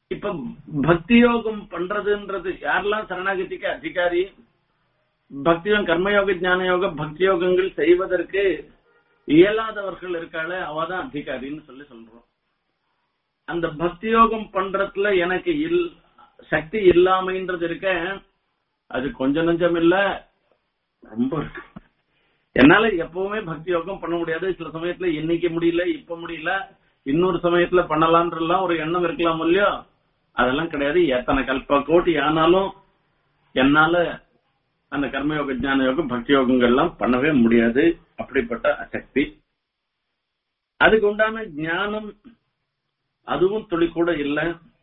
இப்ப பக்தி யோகம் பண்றதுன்றது யாரெல்லாம் சரணாகதிக்கு அதிகாரி பக்தியோகம் கர்மயோக ஞான யோக பக்தி யோகங்கள் செய்வதற்கு இயலாதவர்கள் இருக்காளே அவதான் அதிகாரின்னு சொல்லி சொல்றோம் அந்த பக்தி யோகம் பண்றதுல எனக்கு இல் சக்தி இல்லாமைன்றது இருக்க அது கொஞ்சம் நஞ்சம் இல்ல ரொம்ப இருக்கு என்னால எப்பவுமே பக்தி யோகம் பண்ண முடியாது சில சமயத்துல இன்னைக்கு முடியல இப்ப முடியல இன்னொரு சமயத்துல பண்ணலான்றலாம் ஒரு எண்ணம் இருக்கலாம் இல்லையோ அதெல்லாம் கிடையாது எத்தனை கல்ப கோட்டி ஆனாலும் என்னால அந்த கர்மயோக ஞான யோகம் பக்தி யோகங்கள்லாம் பண்ணவே முடியாது அப்படிப்பட்ட சக்தி அதுக்கு உண்டான ஞானம் அதுவும் துளி கூட இல்ல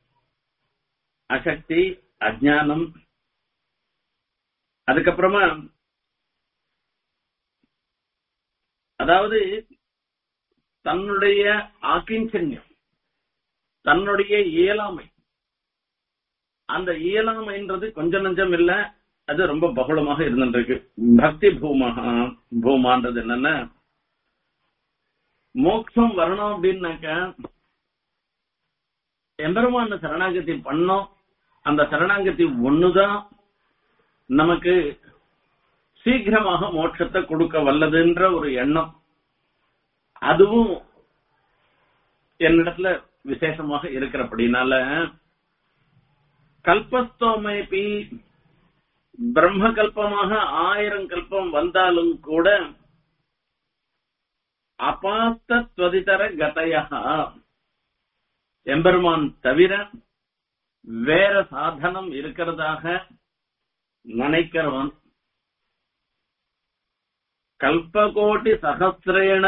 அசக்தி அஜானம் அதுக்கப்புறமா அதாவது தன்னுடைய ஆக்கிஞ்சன்யம் தன்னுடைய இயலாமை அந்த இயலாமைன்றது கொஞ்சம் நஞ்சம் இல்ல அது ரொம்ப பகுளமாக இருந்துருக்கு பக்தி பூமகா பூமான்றது என்னன்னா மோட்சம் வரணும் அப்படின்னாக்க எம்பெருமான சரணாகதி பண்ணோம் அந்த சரணாகதி ஒண்ணுதான் நமக்கு சீக்கிரமாக மோட்சத்தை கொடுக்க வல்லதுன்ற ஒரு எண்ணம் அதுவும் என்னிடத்துல விசேஷமாக இருக்கிறபடினால கல்பஸ்தோமேபி பிரம்ம கல்பமாக ஆயிரம் கல்பம் வந்தாலும் கூட அபாஸ்தத்வதிதர கதையா எம்பெருமான் தவிர வேற சாதனம் இருக்கிறதாக நினைக்கிறவன் கல்பகோட்டி சகசிரேண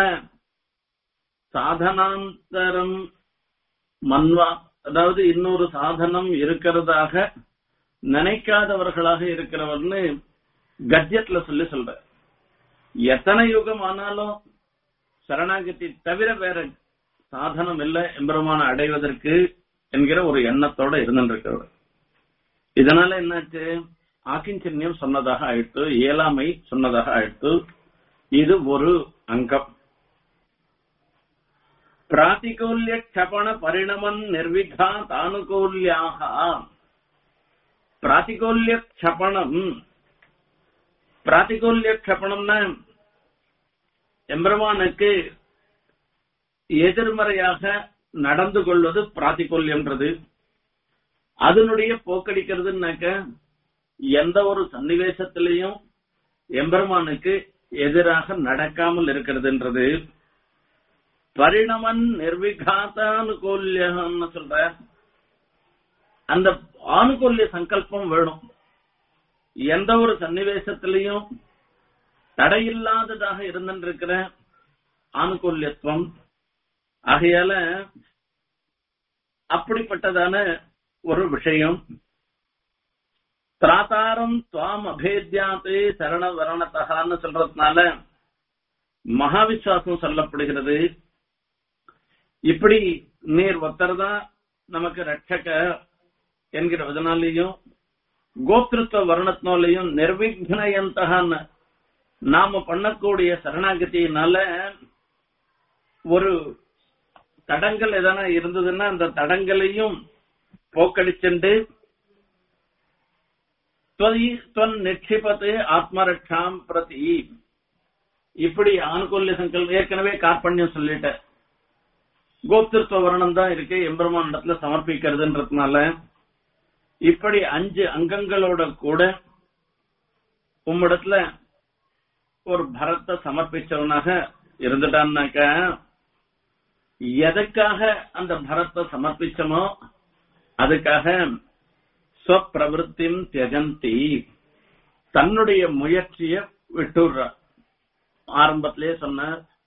சாதனாந்தரம் மன்வா அதாவது இன்னொரு சாதனம் இருக்கிறதாக நினைக்காதவர்களாக இருக்கிறவர்னு கத்தியத்துல சொல்லி சொல்ற எத்தனை யுகம் ஆனாலும் சரணாகதி தவிர வேற சாதனம் இல்லை எம்பெருமான அடைவதற்கு என்கிற ஒரு எண்ணத்தோட இருந்திருக்கிறவர் இதனால என்னாச்சு ஆக்கிஞ்சன்யம் சொன்னதாக ஆயிடுத்து இயலாமை சொன்னதாக ஆயிடுத்து இது ஒரு அங்கம் பிராத்திகூல்ய க்ஷபண பரிணமன் நிர்விகா தானுகூல்யாக பிராத்திகூல்ய க்ஷபணம் பிராத்திகூல்ய க்ஷபணம்னா எம்பெருமானுக்கு எதிர்மறையாக நடந்து கொள்வது பிராத்திகூல்யம்ன்றது அதனுடைய போக்கடிக்கிறதுனாக்க எந்த ஒரு சன்னிவேசத்திலையும் எம்பெருமானுக்கு எதிராக நடக்காமல் இருக்கிறதுன்றது பரிணமன் நிர்விகாத்தானுகூல்யம்னு சொல்ற அந்த ஆணுகூல்ய சங்கல்பம் வேணும் எந்த ஒரு சன்னிவேசத்திலையும் தடையில்லாததாக இருந்திருக்கிற ஆணுகூல்யத்துவம் ஆகையால அப்படிப்பட்டதான ஒரு விஷயம் திராதாரம் துவாம் அபேத்யாத்து சரண வரணத்தகான்னு சொல்றதுனால மகாவிஸ்வாசம் சொல்லப்படுகிறது இப்படி நீர் ஒத்தர் தான் நமக்கு ரட்சக என்கிறதுனாலையும் கோத்திருத்துவ வருணத்தினாலையும் நிர்விக்னயந்தகான்னு நாம பண்ணக்கூடிய சரணாகதியினால ஒரு தடங்கள் எதனா இருந்ததுன்னா அந்த தடங்களையும் போக்கடிச்சுண்டு நிக்ஷிபத்து ஆத்மரட்சாம் பிரதி இப்படி ஆணுகூல்ய சங்கல்பம் ஏற்கனவே கார்பண்யம் சொல்லிட்டேன் கோப்திருத்துவ வர்ணம் தான் இருக்கு எம்பெருமான் இடத்துல சமர்ப்பிக்கிறதுன்றதுனால இப்படி அஞ்சு அங்கங்களோட கூட உம்மிடத்துல ஒரு பரத்தை சமர்ப்பிச்சவனாக இருந்துட்டான்னாக்க எதற்காக அந்த பரத்தை சமர்ப்பிச்சமோ அதுக்காக ஸ்வப்பிரவருத்தின் தியஜந்தி தன்னுடைய முயற்சிய விட்டுடுற ஆரம்பத்திலே சொன்ன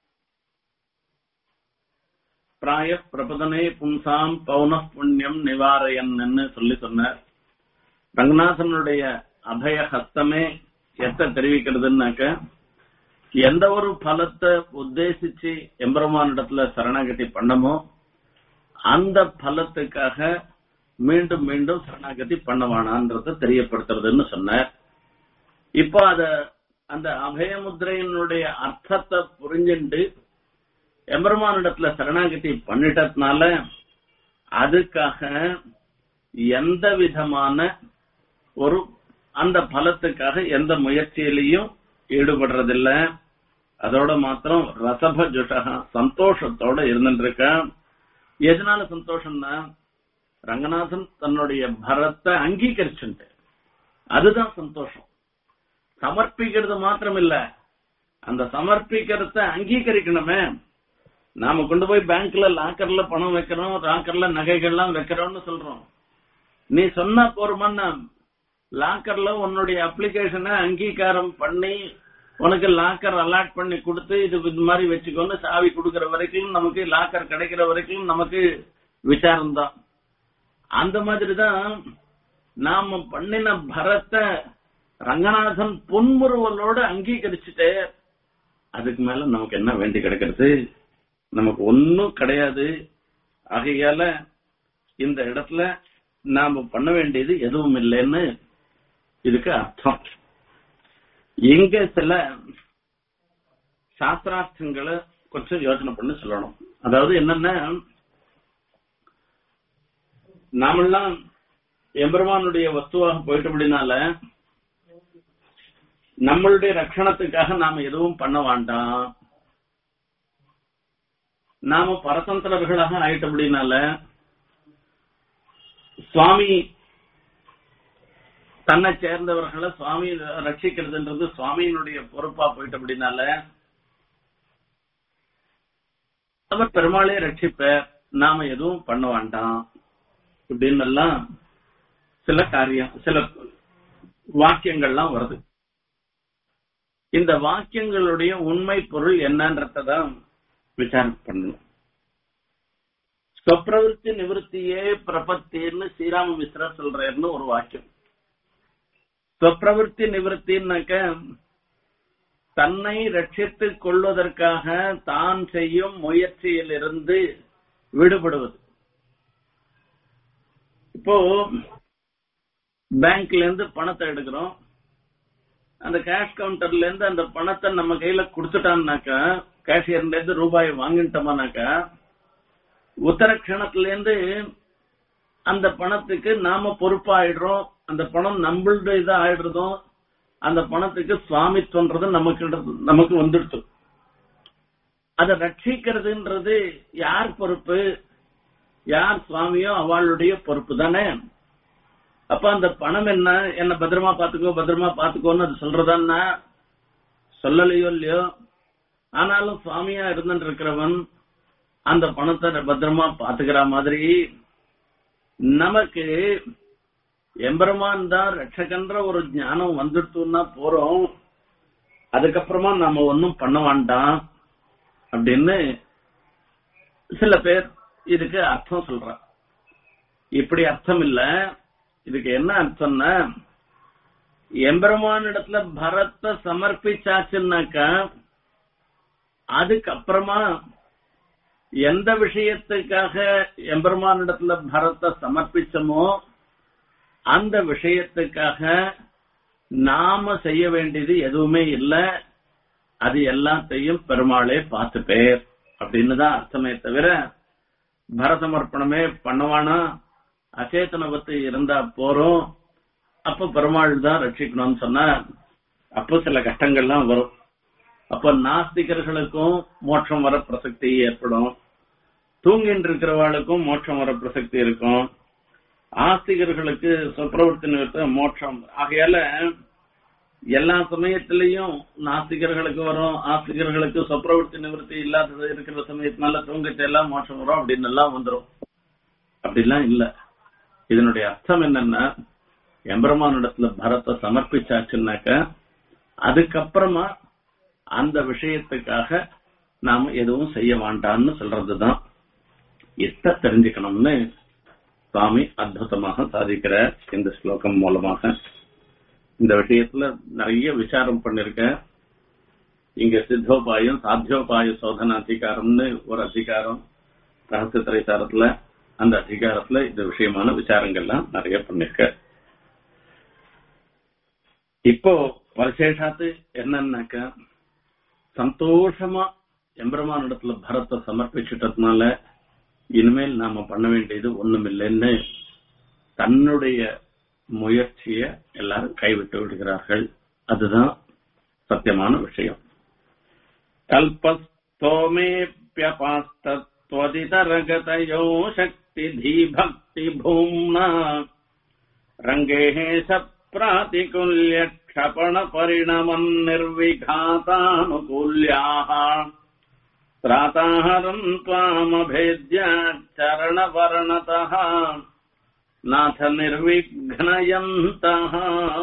பிராய பிரபதனே பும்சாம் பௌன புண்ணியம் நிவாரையன்னு சொல்லி சொன்னார் ரங்கநாதனுடைய அபய ஹஸ்தமே எத்த தெரிவிக்கிறதுனாக்க எந்த ஒரு பலத்தை உத்தேசிச்சு எம்பெருமானிடத்துல சரணாகதி பண்ணமோ அந்த பலத்துக்காக மீண்டும் மீண்டும் சரணாகதி பண்ணவானான்றத தெரியப்படுத்துறதுன்னு சொன்னார் இப்போ அத அந்த அபயமுத்திரையினுடைய அர்த்தத்தை புரிஞ்சுண்டு எம்பெருமானிடத்துல சரணாகதி பண்ணிட்டதுனால அதுக்காக எந்த விதமான ஒரு அந்த பலத்துக்காக எந்த முயற்சியிலையும் ஈடுபடுறதில்ல அதோட மாத்திரம் ரசப ஜுஷகா சந்தோஷத்தோட இருந்துட்டு இருக்கான் எதனால சந்தோஷம்னா ரங்கநாதன் தன்னுடைய பரத்தை அங்கீகரிச்சுட்டு அதுதான் சந்தோஷம் சமர்ப்பிக்கிறது மாத்திரம் இல்ல அந்த சமர்ப்பிக்கிறத அங்கீகரிக்கணுமே நாம கொண்டு போய் பேங்க்ல லாக்கர்ல பணம் வைக்கிறோம் லாக்கர்ல நகைகள்லாம் வைக்கிறோம்னு சொல்றோம் நீ சொன்னா போருமான்னா லாக்கர்ல உன்னுடைய அப்ளிகேஷனை அங்கீகாரம் பண்ணி உனக்கு லாக்கர் அலாட் பண்ணி கொடுத்து இது இது மாதிரி வச்சுக்கோன்னு சாவி கொடுக்கற வரைக்கும் நமக்கு லாக்கர் கிடைக்கிற வரைக்கும் நமக்கு விசாரம் தான் அந்த மாதிரி தான் நாம பண்ணின பரத்தை ரங்கநாதன் பொன்முறுவலோட அங்கீகரிச்சுட்டு அதுக்கு மேல நமக்கு என்ன வேண்டி கிடக்கிறது நமக்கு ஒன்னும் கிடையாது ஆகையால இந்த இடத்துல நாம பண்ண வேண்டியது எதுவும் இல்லைன்னு இதுக்கு அர்த்தம் இங்க சில சாஸ்திரார்த்தங்களை கொஞ்சம் யோசனை பண்ணி சொல்லணும் அதாவது என்னன்னா நாமெல்லாம் எம்பெருமானுடைய வஸ்துவாக போயிட்டு அப்படின்னால நம்மளுடைய ரட்சணத்துக்காக நாம எதுவும் பண்ண வேண்டாம் நாம பரதந்திரர்களாக ஆயிட்ட அப்படின்னால சுவாமி தன்னை சேர்ந்தவர்களை சுவாமி ரட்சிக்கிறதுன்றது சுவாமியினுடைய பொறுப்பா போயிட்டு அப்படின்னால அவர் பெருமாளே ரட்சிப்ப நாம எதுவும் பண்ண வேண்டாம் இப்படின்னு எல்லாம் சில காரியம் சில வாக்கியங்கள்லாம் வருது இந்த வாக்கியங்களுடைய உண்மை பொருள் என்னன்றதான் விசாரணை பண்ணணும் ஸ்வப்பிரவருத்தி நிவர்த்தியே பிரபத்தின்னு ஸ்ரீராம மிஸ்ரா சொல்றாருன்னு ஒரு வாக்கியம் ஸ்வப்பிரவருத்தி நிவர்த்தின்னாக்க தன்னை ரட்சித்துக் கொள்வதற்காக தான் செய்யும் முயற்சியிலிருந்து விடுபடுவது இப்போ பேங்க்ல இருந்து பணத்தை எடுக்கிறோம் அந்த கேஷ் கவுண்டர்ல இருந்து அந்த பணத்தை நம்ம கையில கொடுத்துட்டான்னாக்கா கேஷியர்ல இருந்து ரூபாய் வாங்கிட்டோமானாக்கா உத்தரக்ஷணத்துல இருந்து அந்த பணத்துக்கு நாம பொறுப்பாயிடுறோம் அந்த பணம் நம்மளுடைய இதா ஆயிடுறதும் அந்த பணத்துக்கு சுவாமித்வன்றது நமக்கு நமக்கு வந்துடுச்சு அதை ரட்சிக்கிறதுன்றது யார் பொறுப்பு யார் சுவாமியோ அவளுடைய பொறுப்பு தானே அப்ப அந்த பணம் என்ன என்ன பத்திரமா பாத்துக்கோ பத்திரமா பாத்துக்கோன்னு அது சொல்றதான்னா சொல்லலையோ இல்லையோ ஆனாலும் சுவாமியா இருந்துட்டு இருக்கிறவன் அந்த பணத்தை பத்திரமா பாத்துக்கிற மாதிரி நமக்கு எம்பெருமான் தான் ரட்சகன்ற ஒரு ஞானம் வந்துட்டுன்னா போறோம் அதுக்கப்புறமா நாம ஒன்னும் பண்ண வேண்டாம் அப்படின்னு சில பேர் இதுக்கு அர்த்தம் சொல்ற இப்படி அர்த்தம் இல்ல இதுக்கு என்ன அர்த்தம்னா எம்பெருமான் இடத்துல பரத்தை சமர்ப்பிச்சாச்சுன்னாக்கா அதுக்கப்புறமா எந்த விஷயத்துக்காக எம்பெருமான் இடத்துல பரத்தை சமர்ப்பிச்சோமோ அந்த விஷயத்துக்காக நாம செய்ய வேண்டியது எதுவுமே இல்ல அது எல்லாத்தையும் பெருமாளே பார்த்துப்பேர் அப்படின்னு தான் அர்த்தமே தவிர பரசமர்ப்பணமே பண்ணவானா அச்சேதனபத்து இருந்தா போறோம் அப்ப பெருமாள் தான் ரட்சிக்கணும்னு சொன்னா அப்போ சில கஷ்டங்கள்லாம் வரும் அப்ப நாஸ்திகர்களுக்கும் மோட்சம் வர பிரசக்தி ஏற்படும் தூங்கிட்டு இருக்கிறவாளுக்கும் மோட்சம் வர பிரசக்தி இருக்கும் ஆஸ்திகர்களுக்கு சுப்பிரவர்த்தி நிறுத்த மோட்சம் ஆகையால எல்லா சமயத்திலையும் நாஸ்திகர்களுக்கு வரும் ஆஸ்திகர்களுக்கு சுப்பிரவர்த்தி நிவர்த்தி இல்லாதது இருக்கிற சமயத்தினால தூங்கிட்டு எல்லாம் மோட்சம் வரும் அப்படின்னு எல்லாம் வந்துடும் அப்படிலாம் இல்ல இதனுடைய அர்த்தம் என்னன்னா எம்பெருமானிடத்துல பரத்தை சமர்ப்பிச்சாச்சுன்னாக்க அதுக்கப்புறமா அந்த விஷயத்துக்காக நாம எதுவும் செய்ய வேண்டாம்னு சொல்றதுதான் இத்த தெரிஞ்சுக்கணும்னு சுவாமி அற்புதமாக சாதிக்கிற இந்த ஸ்லோகம் மூலமாக இந்த விஷயத்துல நிறைய விசாரம் பண்ணிருக்க இங்க சித்தோபாயம் சாத்தியோபாய சோதன அதிகாரம்னு ஒரு அதிகாரம் ரகசிய திரைசாரத்துல அந்த அதிகாரத்துல இந்த விஷயமான விசாரங்கள்லாம் நிறைய பண்ணிருக்க இப்போ விசேஷாத்து என்னன்னாக்க சந்தோஷமா எம்பெருமான் இடத்துல பரத்தை சமர்ப்பிச்சுட்டதுனால இனிமேல் நாம பண்ண வேண்டியது ஒண்ணும் இல்லைன்னு தன்னுடைய முயற்சியை எல்லாரும் கைவிட்டு விடுகிறார்கள் அதுதான் சத்தியமான விஷயம் கல்பஸ்தோமேப்யபாஸ்தத்வதிதரகதயோ சக்தி தீபக்தி பூம்னா ரங்கேः सप्रातिकुल्य क्षपण परिणमन् निर्विघातानुकूल्याः त्राताहरम् त्वामभेद्य चरणवर्णतः नाथ निर्विघ्नयन्तः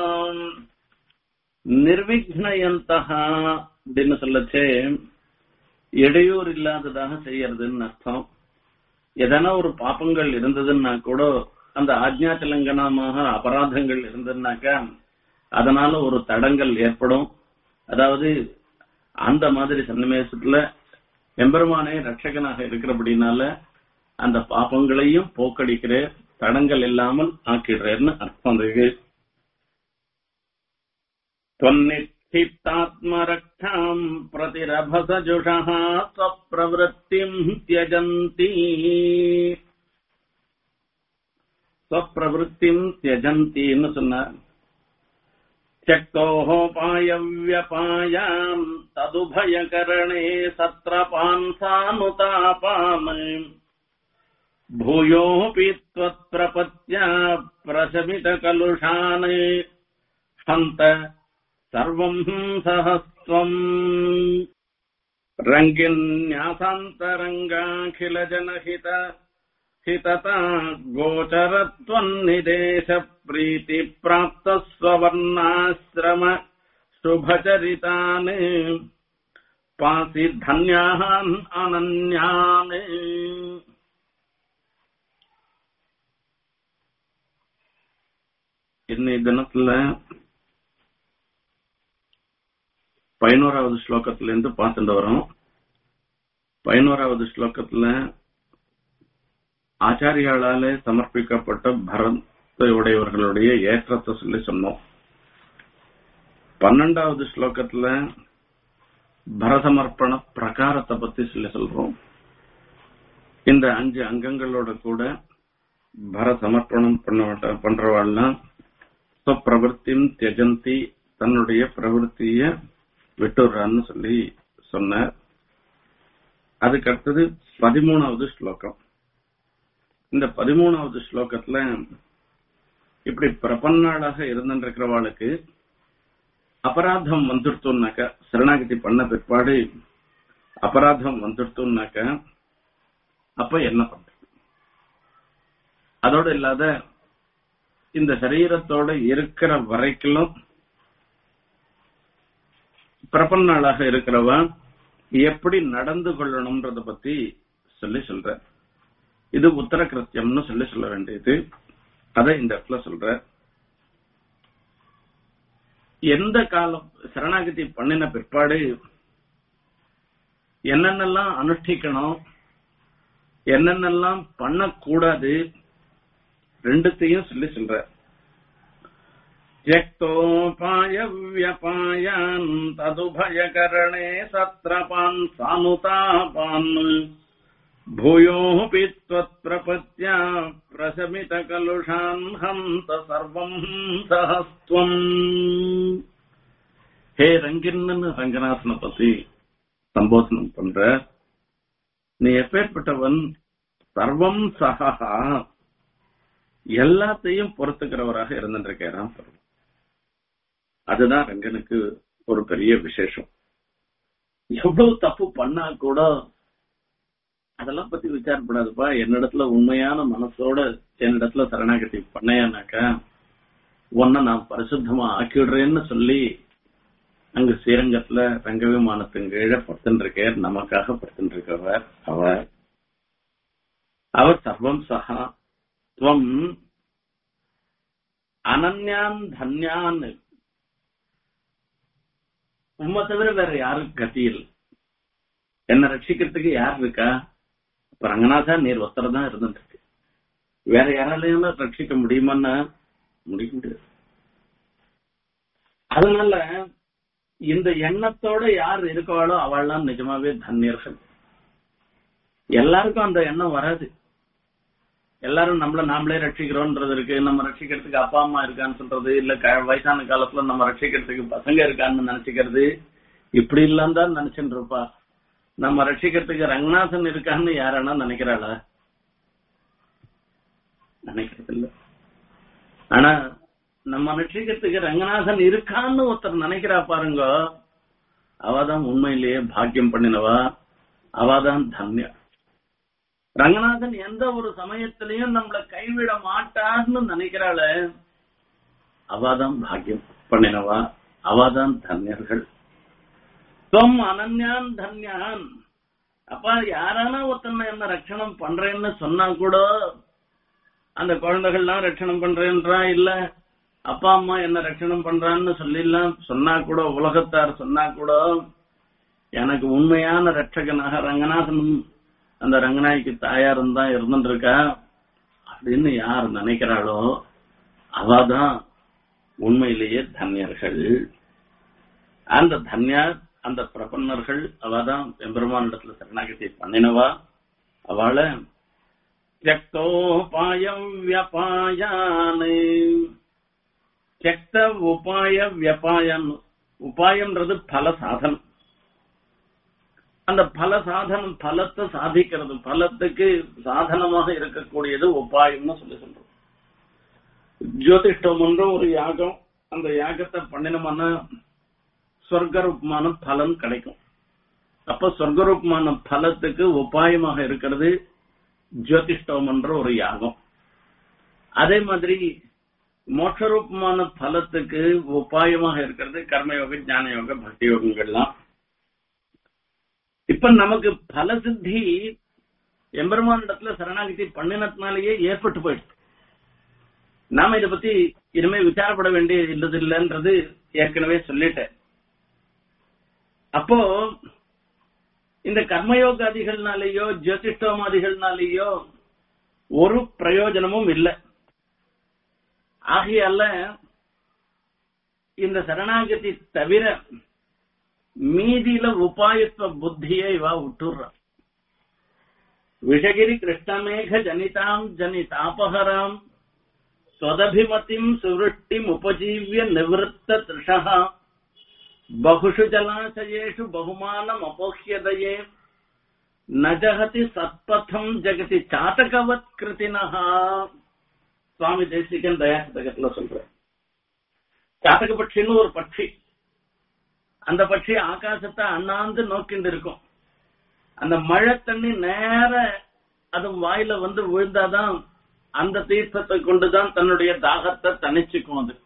நிர்விக்னயந்தகா அப்படின்னு சொல்லச்சே இடையூறு இல்லாததாக செய்யறதுன்னு அர்த்தம் எதனா ஒரு பாப்பங்கள் இருந்ததுன்னா கூட அந்த ஆஜ்ஞா திலங்கனமாக அபராதங்கள் இருந்ததுனாக்கா அதனால ஒரு தடங்கள் ஏற்படும் அதாவது அந்த மாதிரி சன்னிவேசத்துல எம்பெருமானே ரட்சகனாக இருக்கிறபடினால அந்த பாப்பங்களையும் போக்கடிக்கிற தடங்கள் இல்லாமல் ஆக்கிடுறேன்னு அர்த்தம் இருக்கு त्वन्निक्षिप्तात्मरक्षाम् प्रतिरभसजुषः स्वप्रवृत्तिम् त्यजन्ति स्वप्रवृत्तिम् त्यजन्तिன்னு சொன்னார் त्यक्तोपायव्यपायाम् तदुभयकरणे सत्रपान् सानुतापान् भूयोऽपि त्वत्प्रपत्या प्रशमितकलुषान् हन्त सर्वम् सहस्त्वम् रङ्गिन्यासान्तरङ्गाखिलजनहित हितता गोचरत्वन्निदेशप्रीतिप्राप्तस्ववर्णाश्रम शुभचरितान् पासि धन्यान् अनन्यान् இன்னைய தினத்துல பதினோராவது ஸ்லோகத்துல இருந்து பார்த்துட்டு வரோம் பதினோராவது ஸ்லோகத்துல ஆச்சாரியாளால சமர்ப்பிக்கப்பட்ட பரத உடையவர்களுடைய ஏற்றத்தை சொல்லி சொன்னோம் பன்னெண்டாவது ஸ்லோகத்துல பரசமர்ப்பண பிரகாரத்தை பத்தி சொல்லி சொல்றோம் இந்த அஞ்சு அங்கங்களோட கூட பர சமர்ப்பணம் பண்ண பண்றவாள்லாம் பிரவருத்தியும் தியஜந்தி தன்னுடைய பிரவருத்திய விட்டுறான்னு சொல்லி சொன்னார் அதுக்கு அடுத்தது பதிமூணாவது ஸ்லோகம் இந்த பதிமூணாவது ஸ்லோகத்துல இப்படி பிரபன்னாளாக இருந்திருக்கிறவாளுக்கு அபராதம் வந்துடுத்தோம்னாக்க சரணாகதி பண்ண பிற்பாடு அபராதம் வந்துடுத்தோம்னாக்க அப்ப என்ன பண்றது அதோட இல்லாத இந்த சரீரத்தோட இருக்கிற வரைக்கும் பிரபன்னாளாக இருக்கிறவ எப்படி நடந்து கொள்ளணும்ன்றத பத்தி சொல்லி சொல்ற இது உத்தர கிருத்தியம்னு சொல்லி சொல்ல வேண்டியது அதை இந்த இடத்துல சொல்ற எந்த காலம் சரணாகதி பண்ணின பிற்பாடு என்னென்னலாம் அனுஷ்டிக்கணும் என்னென்னலாம் பண்ணக்கூடாது ரெண்டுத்தையும் சொல்லி சொல்ற त्यक्तोपायव्यपायान् तदुभयकरणे सत्रपान् सानुतापान् भूयोऽपि त्वत्प्रपत्या प्रशमितकलुषान् हन्त सर्वम् सहस्त्वम् ஹே ரங்கின்னு ரங்கநாதனை பத்தி சம்போதனம் பண்ற நீ எப்பேற்பட்டவன் சர்வம் சகா எல்லாத்தையும் பொறுத்துக்கிறவராக இருந்துருக்கிறான் அதுதான் ரங்கனுக்கு ஒரு பெரிய விசேஷம் எவ்வளவு தப்பு பண்ணா கூட அதெல்லாம் பத்தி விசாரப்படாதுப்பா என்னிடத்துல உண்மையான மனசோட என்னிடத்துல சரணாகதி பண்ணையானாக்கா உன்னை நான் பரிசுத்தமா ஆக்கிவிடுறேன்னு சொல்லி அங்க ஸ்ரீரங்கத்துல ரங்க விமானத்தின் கீழே படுத்துருக்கார் நமக்காக படுத்துருக்கவர் அவர் அவர் சர்வம் சகா துவம் அனன்யான் தன்யான் உண்மை தவிர வேற யாரும் கத்தியில் என்ன ரட்சிக்கிறதுக்கு யார் இருக்கா இப்ப ரங்கநாதா நீர் ஒருத்தர் தான் இருந்துட்டு இருக்கு வேற யாராலையும் ரட்சிக்க முடியுமான்னா முடிக்க முடியாது அதனால இந்த எண்ணத்தோட யார் இருக்கவாளோ அவள்லாம் நிஜமாவே தன்யர்கள் எல்லாருக்கும் அந்த எண்ணம் வராது எல்லாரும் நம்மள நாமளே ரட்சிக்கிறோம்ன்றது இருக்கு நம்ம ரட்சிக்கிறதுக்கு அப்பா அம்மா இருக்கான்னு சொல்றது இல்ல க- வயசான காலத்துல நம்ம ரட்சிக்கிறதுக்கு பசங்க இருக்கான்னு நினைச்சுக்கிறது இப்படி எல்லாம் தான் நினைச்சுட்டு இருப்பா நம்ம ரட்சிக்கிறதுக்கு ரங்கநாதன் இருக்கான்னு யாரானா நினைக்கிறாளா நினைக்கிறது இல்ல ஆனா நம்ம ரட்சிக்கிறதுக்கு ரங்கநாதன் இருக்கான்னு ஒருத்தர் நினைக்கிறா பாருங்க அவதான் உண்மையிலேயே பாக்கியம் பண்ணினவா அவதான் தன்யா ரங்கநாதன் எந்த ஒரு சமயத்திலையும் நம்மள கைவிட மாட்டான்னு நினைக்கிறாள அவாதான் பாக்கியம் பண்ணினவா அவாதான் தன்யர்கள் தொம் அனன்யான் தன்யான் அப்பா யாரானா ஒருத்தனை என்ன ரட்சணம் பண்றேன்னு சொன்னா கூட அந்த குழந்தைகள்லாம் ரட்சணம் பண்றேன்றா இல்ல அப்பா அம்மா என்ன ரட்சணம் பண்றான்னு சொல்லிடலாம் சொன்னா கூட உலகத்தார் சொன்னா கூட எனக்கு உண்மையான ரட்சகனாக ரங்கநாதன் அந்த ரங்கநாய்க்கு தாயாரும் தான் இருந்துட்டு இருக்கா அப்படின்னு யார் நினைக்கிறாளோ அவதான் உண்மையிலேயே தன்யர்கள் அந்த தன்யார் அந்த பிரபன்னர்கள் அவதான் எம்பெருமானிடத்துல சரணாகதி பண்ணினவா அவளை தியக்தோபாயம் வியபாயானு தியக்த உபாய வியபாயம் உபாயம்ன்றது பல சாதனம் அந்த பல சாதனம் பலத்தை சாதிக்கிறது பலத்துக்கு சாதனமாக இருக்கக்கூடியது உபாயம்னு சொல்லி சொல்றோம் ஜோதிஷ்டம் என்ற ஒரு யாகம் அந்த யாகத்தை பண்ணினோம்னா சொர்க்கரூபமான பலன் கிடைக்கும் அப்ப சொர்க்கரூபமான பலத்துக்கு உபாயமாக இருக்கிறது ஜோதிஷ்டம் என்ற ஒரு யாகம் அதே மாதிரி மோட்சரூபமான பலத்துக்கு உபாயமாக இருக்கிறது கர்மயோக ஞான யோக பக்தி யோகங்கள்லாம் இப்ப நமக்கு பல சித்தி எம்பெருமானிடத்துல சரணாகதி பண்ணினதுனாலேயே ஏற்பட்டு போயிடுச்சு நாம இத பத்தி இனிமே விசாரப்பட வேண்டிய இல்லது இல்லைன்றது ஏற்கனவே சொல்லிட்டேன் அப்போ இந்த கர்மயோகாதிகள்னாலேயோ ஜோதிஷ்டோமாதிகள்னாலேயோ ஒரு பிரயோஜனமும் இல்லை ஆகையால இந்த சரணாகதி தவிர மீதியில உபாயத்துவ புத்தியை இவா விட்டுடுறா விஷகிரி கிருஷ்ணமேக ஜனிதாம் ஜனிதாபகராம் ஸ்வதபிமதிம் சுவருஷ்டிம் உபஜீவிய நிவத்த திருஷா बहुषु जलाशयेषु बहुमानम् अपोह्यदये न जगति सत्पथम् जगति चाटकवत् कृतिनः சுவாமி தேசிகன் தயாசதகத்துல சொல்ற சாத்தக பட்சின்னு ஒரு பட்சி அந்த பட்சி ஆகாசத்தை அண்ணாந்து நோக்கிண்டு இருக்கும் அந்த மழை தண்ணி நேர அது வாயில வந்து விழுந்தாதான் அந்த தீர்த்தத்தை கொண்டுதான் தன்னுடைய தாகத்தை தணிச்சுக்கும் அது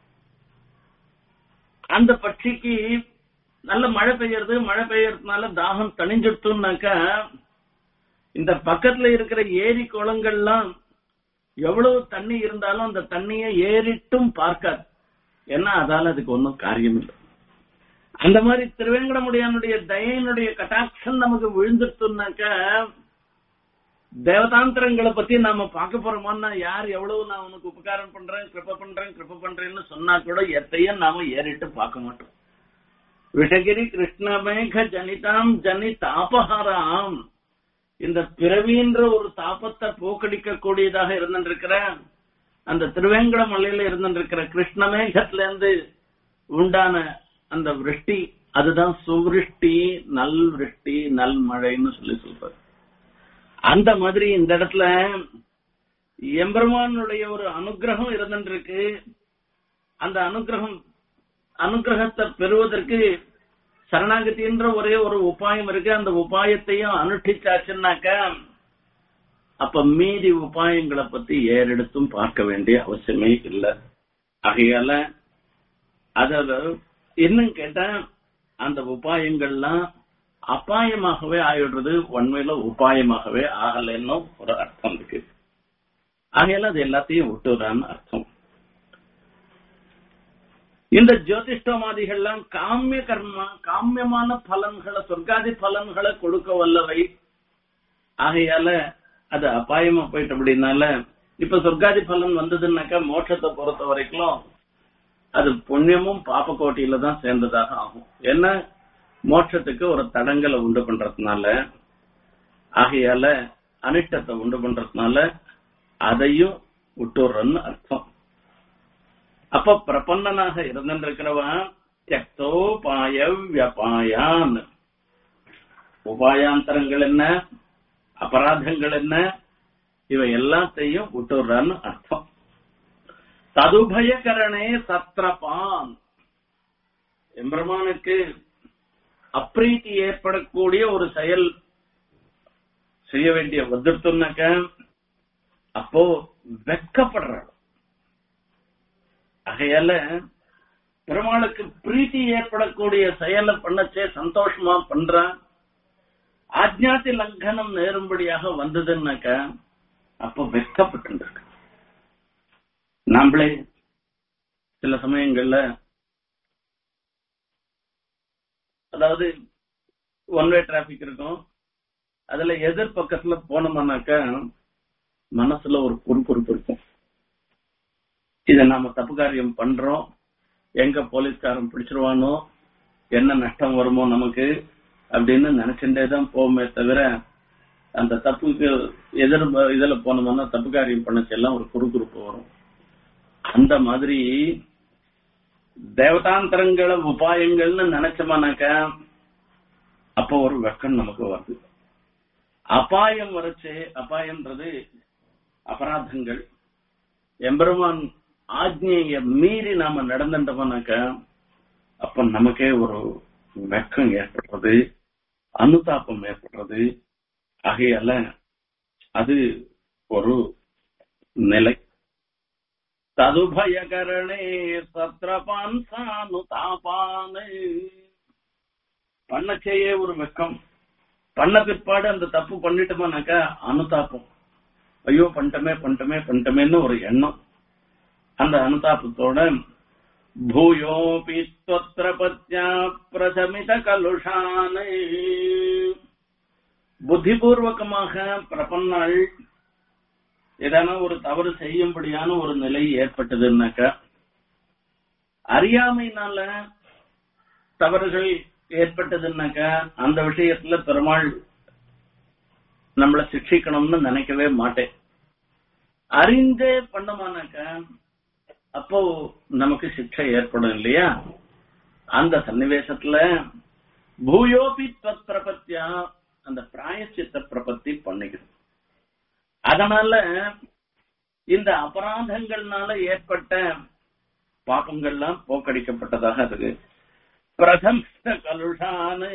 அந்த பட்சிக்கு நல்ல மழை பெய்யறது மழை பெய்யறதுனால தாகம் தணிஞ்சிடுத்துனாக்கா இந்த பக்கத்துல இருக்கிற ஏரி குளங்கள்லாம் எவ்வளவு தண்ணி இருந்தாலும் அந்த தண்ணியை ஏறிட்டும் பார்க்காது ஏன்னா அதால அதுக்கு ஒன்றும் காரியம் இல்லை அந்த மாதிரி திருவேங்கடமுடியானுடைய தயனுடைய கட்டாட்சம் நமக்கு விழுந்துட்டுனாக்கா தேவதாந்திரங்களை பத்தி நாம பார்க்க போறோமோன்னா யார் எவ்வளவு நான் உனக்கு உபகாரம் பண்றேன் கிருப்ப பண்றேன் கிருப்ப பண்றேன்னு சொன்னா கூட எத்தையும் நாம ஏறிட்டு பார்க்க மாட்டோம் விஷகிரி கிருஷ்ணமேக ஜனிதாம் ஜனி தாபஹாராம் இந்த பிறவின்ற ஒரு தாபத்தை போக்கடிக்க கூடியதாக இருந்திருக்கிற அந்த திருவேங்கட மலையில இருந்திருக்கிற கிருஷ்ணமேகத்துல இருந்து உண்டான அந்த விருஷ்டி அதுதான் சுவிருஷ்டி நல் விருஷ்டி நல் மழைன்னு சொல்லி சொல்றாரு அந்த மாதிரி இந்த இடத்துல எம்பெருமானுடைய ஒரு அனுகிரகம் இருந்துருக்கு அந்த அனுகிரகம் அனுகிரகத்தை பெறுவதற்கு சரணாகதின்ற ஒரே ஒரு உபாயம் இருக்கு அந்த உபாயத்தையும் அனுஷ்டிச்சாச்சுன்னாக்க அப்ப மீதி உபாயங்களை பத்தி ஏறெடுத்தும் பார்க்க வேண்டிய அவசியமே இல்லை ஆகையால அத இன்னும் கேட்டா அந்த உபாயங்கள்லாம் அபாயமாகவே ஆயிடுறது உண்மையில உபாயமாகவே ஆகலைன்னு ஒரு அர்த்தம் இருக்கு ஆகையால அது எல்லாத்தையும் விட்டுறான்னு அர்த்தம் இந்த ஜோதிஷ்டமாதிகள்லாம் காமிய கர்மா காமியமான பலன்களை சொர்க்காதி பலன்களை கொடுக்க வல்லவை ஆகையால அது அபாயமா போயிட்டு அப்படின்னால இப்ப சொர்க்காதி பலன் வந்ததுன்னாக்கா மோட்சத்தை பொறுத்த வரைக்கும் அது புண்ணியமும் பாப்ப கோட்டியில தான் சேர்ந்ததாக ஆகும் ஏன்னா மோட்சத்துக்கு ஒரு தடங்களை உண்டு பண்றதுனால ஆகையால அனிஷ்டத்தை உண்டு பண்றதுனால அதையும் விட்டுறன்னு அர்த்தம் அப்ப பிரபன்னனாக இருந்திருக்கிறவன் தியக்தோபாய வியபாயான் உபாயாந்தரங்கள் என்ன அபராதங்கள் என்ன இவை எல்லாத்தையும் விட்டுறான்னு அர்த்தம் ததுபயகரணே சத்ரபான் எம்பெருமானுக்கு அப்ரீத்தி ஏற்படக்கூடிய ஒரு செயல் செய்ய வேண்டிய வந்துருத்துனாக்க அப்போ வெக்கப்படுறாள் ஆகையால பெருமாளுக்கு பிரீத்தி ஏற்படக்கூடிய செயலை பண்ணச்சே சந்தோஷமா பண்றான் ஆஜ்ஞாதி லங்கனம் நேரும்படியாக வந்ததுன்னாக்க அப்ப வெக்கப்பட்டு இருக்கு நாமளே சில சமயங்கள்ல அதாவது ஒன் வே டிராபிக் இருக்கும் அதுல எதிர் பக்கத்துல போனோம்னாக்க மனசுல ஒரு பொறுப்பொறுப்பு இருக்கும் இத நாம தப்பு காரியம் பண்றோம் எங்க போலீஸ்காரன் பிடிச்சிருவானோ என்ன நஷ்டம் வருமோ நமக்கு அப்படின்னு நினைச்சுட்டே தான் போவோமே தவிர அந்த தப்புக்கு எதிர் இதுல போனோம்னா தப்பு காரியம் பண்ணச்செல்லாம் ஒரு குறுகுறுப்பு வரும் அந்த மாதிரி தேவதாந்தரங்கள உபாயங்கள்னு நினைச்சோமானாக்க அப்போ ஒரு வெக்கம் நமக்கு வருது அபாயம் வரச்சு அபாயம்ன்றது அபராதங்கள் எம்பெருமான் ஆக்ஞைய மீறி நாம நடந்துட்டோம்னாக்க அப்ப நமக்கே ஒரு வெக்கம் ஏற்படுறது அனுதாபம் ஏற்படுறது ஆகையால அது ஒரு நிலை ததுபயகரணே சத்ரபான் சானுதாபான் பண்ணச்சேயே ஒரு வெக்கம் பண்ண பிற்பாடு அந்த தப்பு பண்ணிட்டோமானாக்கா அனுதாபம் ஐயோ பண்ணிட்டமே பண்ணிட்டமே பண்ணிட்டமேன்னு ஒரு எண்ணம் அந்த அனுதாபத்தோட பூயோபி ஸ்வத்ர பத்யா பிரசமித கலுஷான புத்திபூர்வகமாக பிரபன்னாள் ஏதான ஒரு தவறு செய்யும்படியான ஒரு நிலை ஏற்பட்டதுன்னாக்கா அறியாமையினால தவறுகள் ஏற்பட்டதுன்னாக்கா அந்த விஷயத்துல பெருமாள் நம்மள சிக்ஷிக்கணும்னு நினைக்கவே மாட்டேன் அறிந்தே பண்ணமானாக்கா அப்போ நமக்கு சிக்ஷை ஏற்படும் இல்லையா அந்த சன்னிவேசத்துல பூயோபி தத் பிரபத்தியா அந்த பிராயச்சித்த பிரபத்தி பண்ணிக்குது அதனால இந்த அபராதங்கள்னால ஏற்பட்ட பாப்பங்கள்லாம் போக்கடிக்கப்பட்டதாக இருக்கு பிரசம்ச கலுஷானு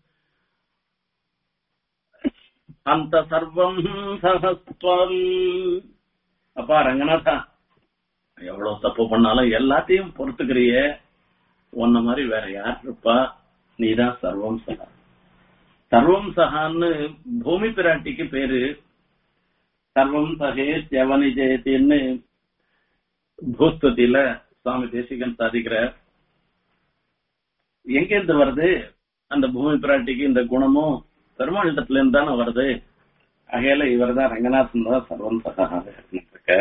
அந்த சர்வம் சகஸ்வல் அப்பா ரங்கநாதா எவ்வளவு தப்பு பண்ணாலும் எல்லாத்தையும் பொறுத்துக்கிறியே உன்ன மாதிரி வேற யார் இருப்பா நீதான் சர்வம் சகா சர்வம் சகான்னு பூமி பிராட்டிக்கு பேரு சர்வம் சகே செவனி ஜெயத்தின்னு பூஸ்துதியில சுவாமி தேசிகன் சாதிக்கிறார் எங்கேருந்து வருது அந்த பூமி பிராட்டிக்கு இந்த குணமும் பெருமாளிடத்துல இருந்து தானே வருது ஆகையில இவர் தான் ரங்கநாதன் தான் சர்வம் சகாக இருக்க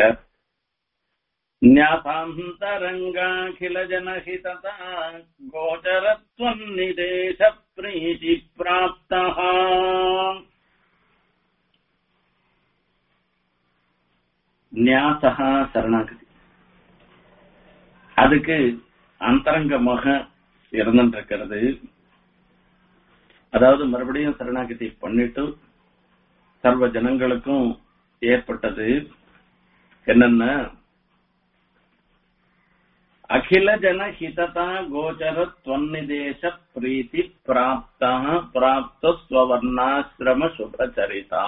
न्यासान्तरङ्गाखिल जनहितता गोचरत्वन्निदेश प्रीति प्राप्तः न्यासः சரணாகதி அதுக்கு அந்தரங்கமாக இருந்துருக்கிறது அதாவது மறுபடியும் சரணாகதி பண்ணிட்டு சர்வ ஜனங்களுக்கும் ஏற்பட்டது என்னென்ன அகில ஜன ஹிததா கோச்சர துவன்னிதேச பிரீத்தி பிராப்தா பிராப்த ஸ்வர்ணாசிரம சுபச்சரிதா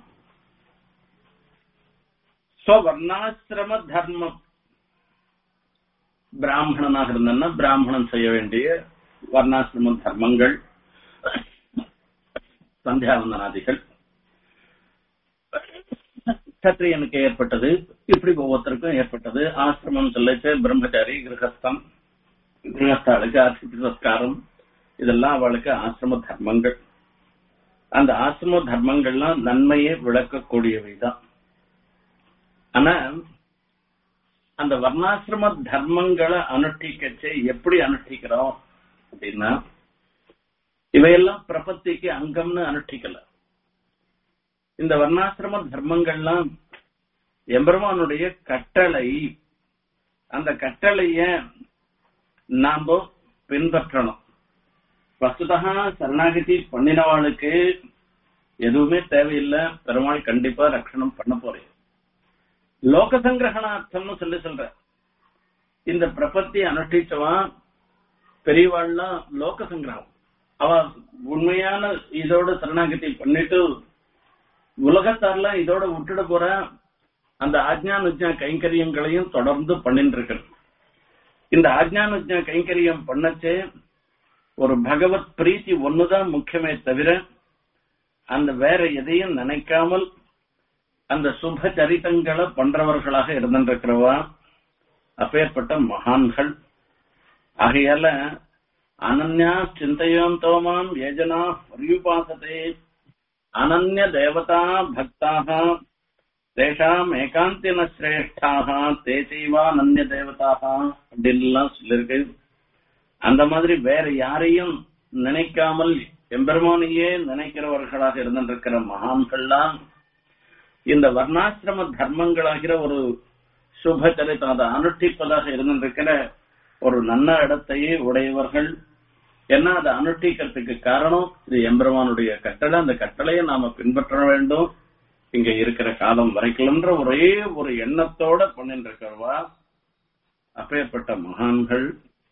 ஸ்வர்ணாசிரம தர்மம் பிராமணனாக இருந்தன்னா பிராமணன் செய்ய வேண்டிய வர்ணாசிரம தர்மங்கள் சந்தியாவந்தனாதிகள் சத்திரியனுக்கு ஏற்பட்டது இப்படி ஒவ்வொருத்தருக்கும் ஏற்பட்டது ஆசிரமம் சொல்லிச்சு பிரம்மச்சாரி கிரகஸ்தம் கிரகஸ்தாளுக்கு அதிபதி சஸ்காரம் இதெல்லாம் அவளுக்கு ஆசிரம தர்மங்கள் அந்த ஆசிரம தர்மங்கள்லாம் நன்மையை விளக்கக்கூடியவைதான் ஆனா அந்த வர்ணாசிரம தர்மங்களை அனுஷ்டிக்கச்சு எப்படி அனுஷ்டிக்கிறோம் அப்படின்னா இவையெல்லாம் பிரபத்திக்கு அங்கம்னு அனுஷ்டிக்கல இந்த வர்ணாசிரம தர்மங்கள்லாம் எம்பெருமானுடைய கட்டளை அந்த கட்டளைய நாம பின்பற்றணும் வசுதா சரணாகதி பண்ணினவாளுக்கு எதுவுமே தேவையில்லை பெருமாள் கண்டிப்பா ரட்சணம் பண்ண போறேன் லோக சங்கிரகணார்த்தம்னு சொல்லி சொல்ற இந்த பிரபத்தி அனுஷ்டிச்சவன் பெரியவாள்லாம் லோக சங்கிரகம் அவ உண்மையான இதோட சரணாகதி பண்ணிட்டு உலகத்தாரெல்லாம் இதோட விட்டுட போற அந்த ஆஜ்ஞானுஜா கைங்கரியங்களையும் தொடர்ந்து பண்ணிட்டு இருக்கிறது இந்த ஆஜ்ஞானுஜா கைங்கரியம் பண்ணச்சே ஒரு பகவத் பிரீத்தி ஒண்ணுதான் முக்கியமே தவிர அந்த வேற எதையும் நினைக்காமல் அந்த சுப சரிதங்களை பண்றவர்களாக இருந்திருக்கிறவா அப்பேற்பட்ட மகான்கள் ஆகையால அனன்யா சிந்தையோந்தோமாம் ஏஜனா பரியுபாசதே அனன்ய தேவதா பக்தாக தேஷாம் ஏகாந்தின சிரேஷ்டாக தேசைவா அனன்ய தேவதாக அப்படின்லாம் சொல்லிருக்கு அந்த மாதிரி வேற யாரையும் நினைக்காமல் எம்பெருமானையே நினைக்கிறவர்களாக இருந்திருக்கிற மகான்கள்லாம் இந்த வர்ணாசிரம தர்மங்களாகிற ஒரு சுப சரித்தம் அதை அனுஷ்டிப்பதாக இருந்திருக்கிற ஒரு நல்ல இடத்தையே உடையவர்கள் ஏன்னா அதை அனுஷ்டிக்கிறதுக்கு காரணம் இது எம்பெருமானுடைய கட்டளை அந்த கட்டளையை நாம பின்பற்ற வேண்டும் இங்க இருக்கிற காலம் வரைக்கும்ன்ற ஒரே ஒரு எண்ணத்தோட பண்ணிட்டு இருக்கிறவா அப்பேற்பட்ட மகான்கள்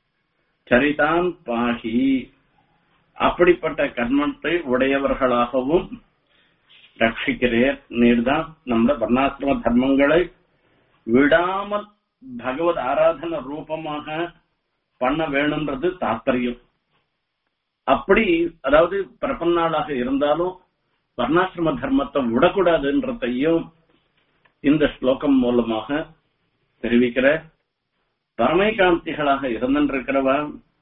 சரிதான் பாகி அப்படிப்பட்ட கர்மத்தை உடையவர்களாகவும் ரட்சிக்கிறேர் நீர்தான் நம்மள வர்ணாசிரம தர்மங்களை விடாமல் பகவத் ஆராதன ரூபமாக பண்ண வேணும்ன்றது தாற்பயம் அப்படி அதாவது பிரபன்னாளாக இருந்தாலும் வர்ணாசிரம தர்மத்தை விடக்கூடாதுன்றதையும் இந்த ஸ்லோகம் மூலமாக தெரிவிக்கிற பரமைகாந்திகளாக இருந்திருக்கிறவா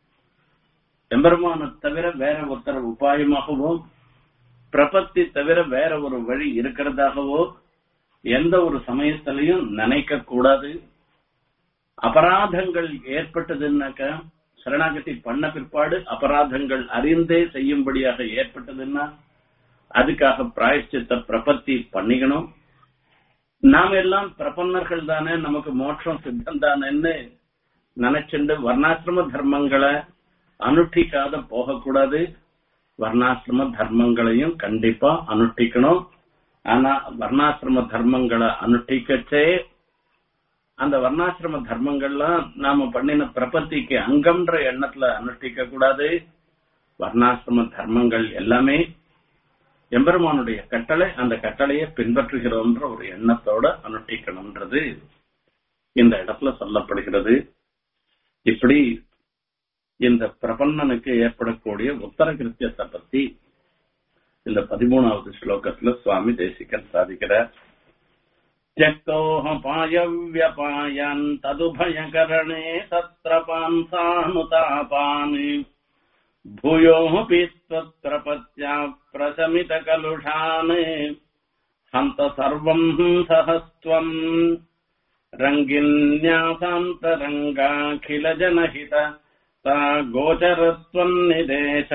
எம்பெருமான தவிர வேற ஒருத்தர் உபாயமாகவோ பிரபத்தி தவிர வேற ஒரு வழி இருக்கிறதாகவோ எந்த ஒரு சமயத்திலையும் நினைக்க கூடாது அபராதங்கள் ஏற்பட்டதுன்னாக்க சரணாகதி பண்ண பிற்பாடு அபராதங்கள் அறிந்தே செய்யும்படியாக ஏற்பட்டதுன்னா அதுக்காக பிராயஷ்சித்த பிரபத்தி பண்ணிக்கணும் நாம் எல்லாம் பிரபன்னர்கள் தானே நமக்கு மோட்சம் சித்தம் தானேன்னு நினைச்சுண்டு வர்ணாசிரம தர்மங்களை அனுஷ்டிக்காத போகக்கூடாது வர்ணாசிரம தர்மங்களையும் கண்டிப்பா அனுஷ்டிக்கணும் ஆனா வர்ணாசிரம தர்மங்களை அனுஷ்டிக்கச்சே அந்த வர்ணாசிரம தர்மங்கள்லாம் நாம பண்ணின பிரபத்திக்கு அங்கம்ன்ற எண்ணத்துல அனுஷ்டிக்க கூடாது வர்ணாசிரம தர்மங்கள் எல்லாமே எம்பெருமானுடைய கட்டளை அந்த கட்டளையை பின்பற்றுகிறோம்ன்ற ஒரு எண்ணத்தோட அனுஷ்டிக்கணும்ன்றது இந்த இடத்துல சொல்லப்படுகிறது இப்படி இந்த பிரபன்னனுக்கு ஏற்படக்கூடிய உத்தர கிருத்தியத்தை பத்தி இந்த பதிமூணாவது ஸ்லோகத்துல சுவாமி தேசிகன் சாதிக்கிறார் त्यक्तोऽहपायव्यपायन् तदुभयकरणे तत्र पांसानुतापान् भूयोऽपि त्वत्प्रपत्या प्रशमितकलुषान् हन्त सर्वम् सहस्त्वम् रङ्गिन्यासान्तरङ्गाखिलजनहित सा गोचरत्वन्निदेश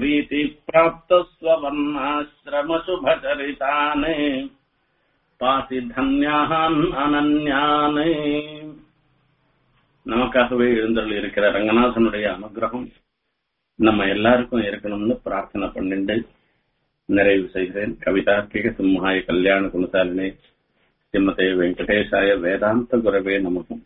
प्रीतिप्राप्तस्ववर्णाश्रमशुभचरितान् பாசி தன்யான் அனன்யான் நமக்காகவே எழுந்தருள் இருக்கிற ரங்கநாதனுடைய அனுகிரகம் நம்ம எல்லாருக்கும் இருக்கணும்னு பிரார்த்தனை பண்ணிட்டு நிறைவு செய்கிறேன் கவிதார்க்கிக சிம்ஹாய கல்யாண குணசாலினே ஸ்ரீமதே வெங்கடேசாய வேதாந்த குரவே நமக்கும்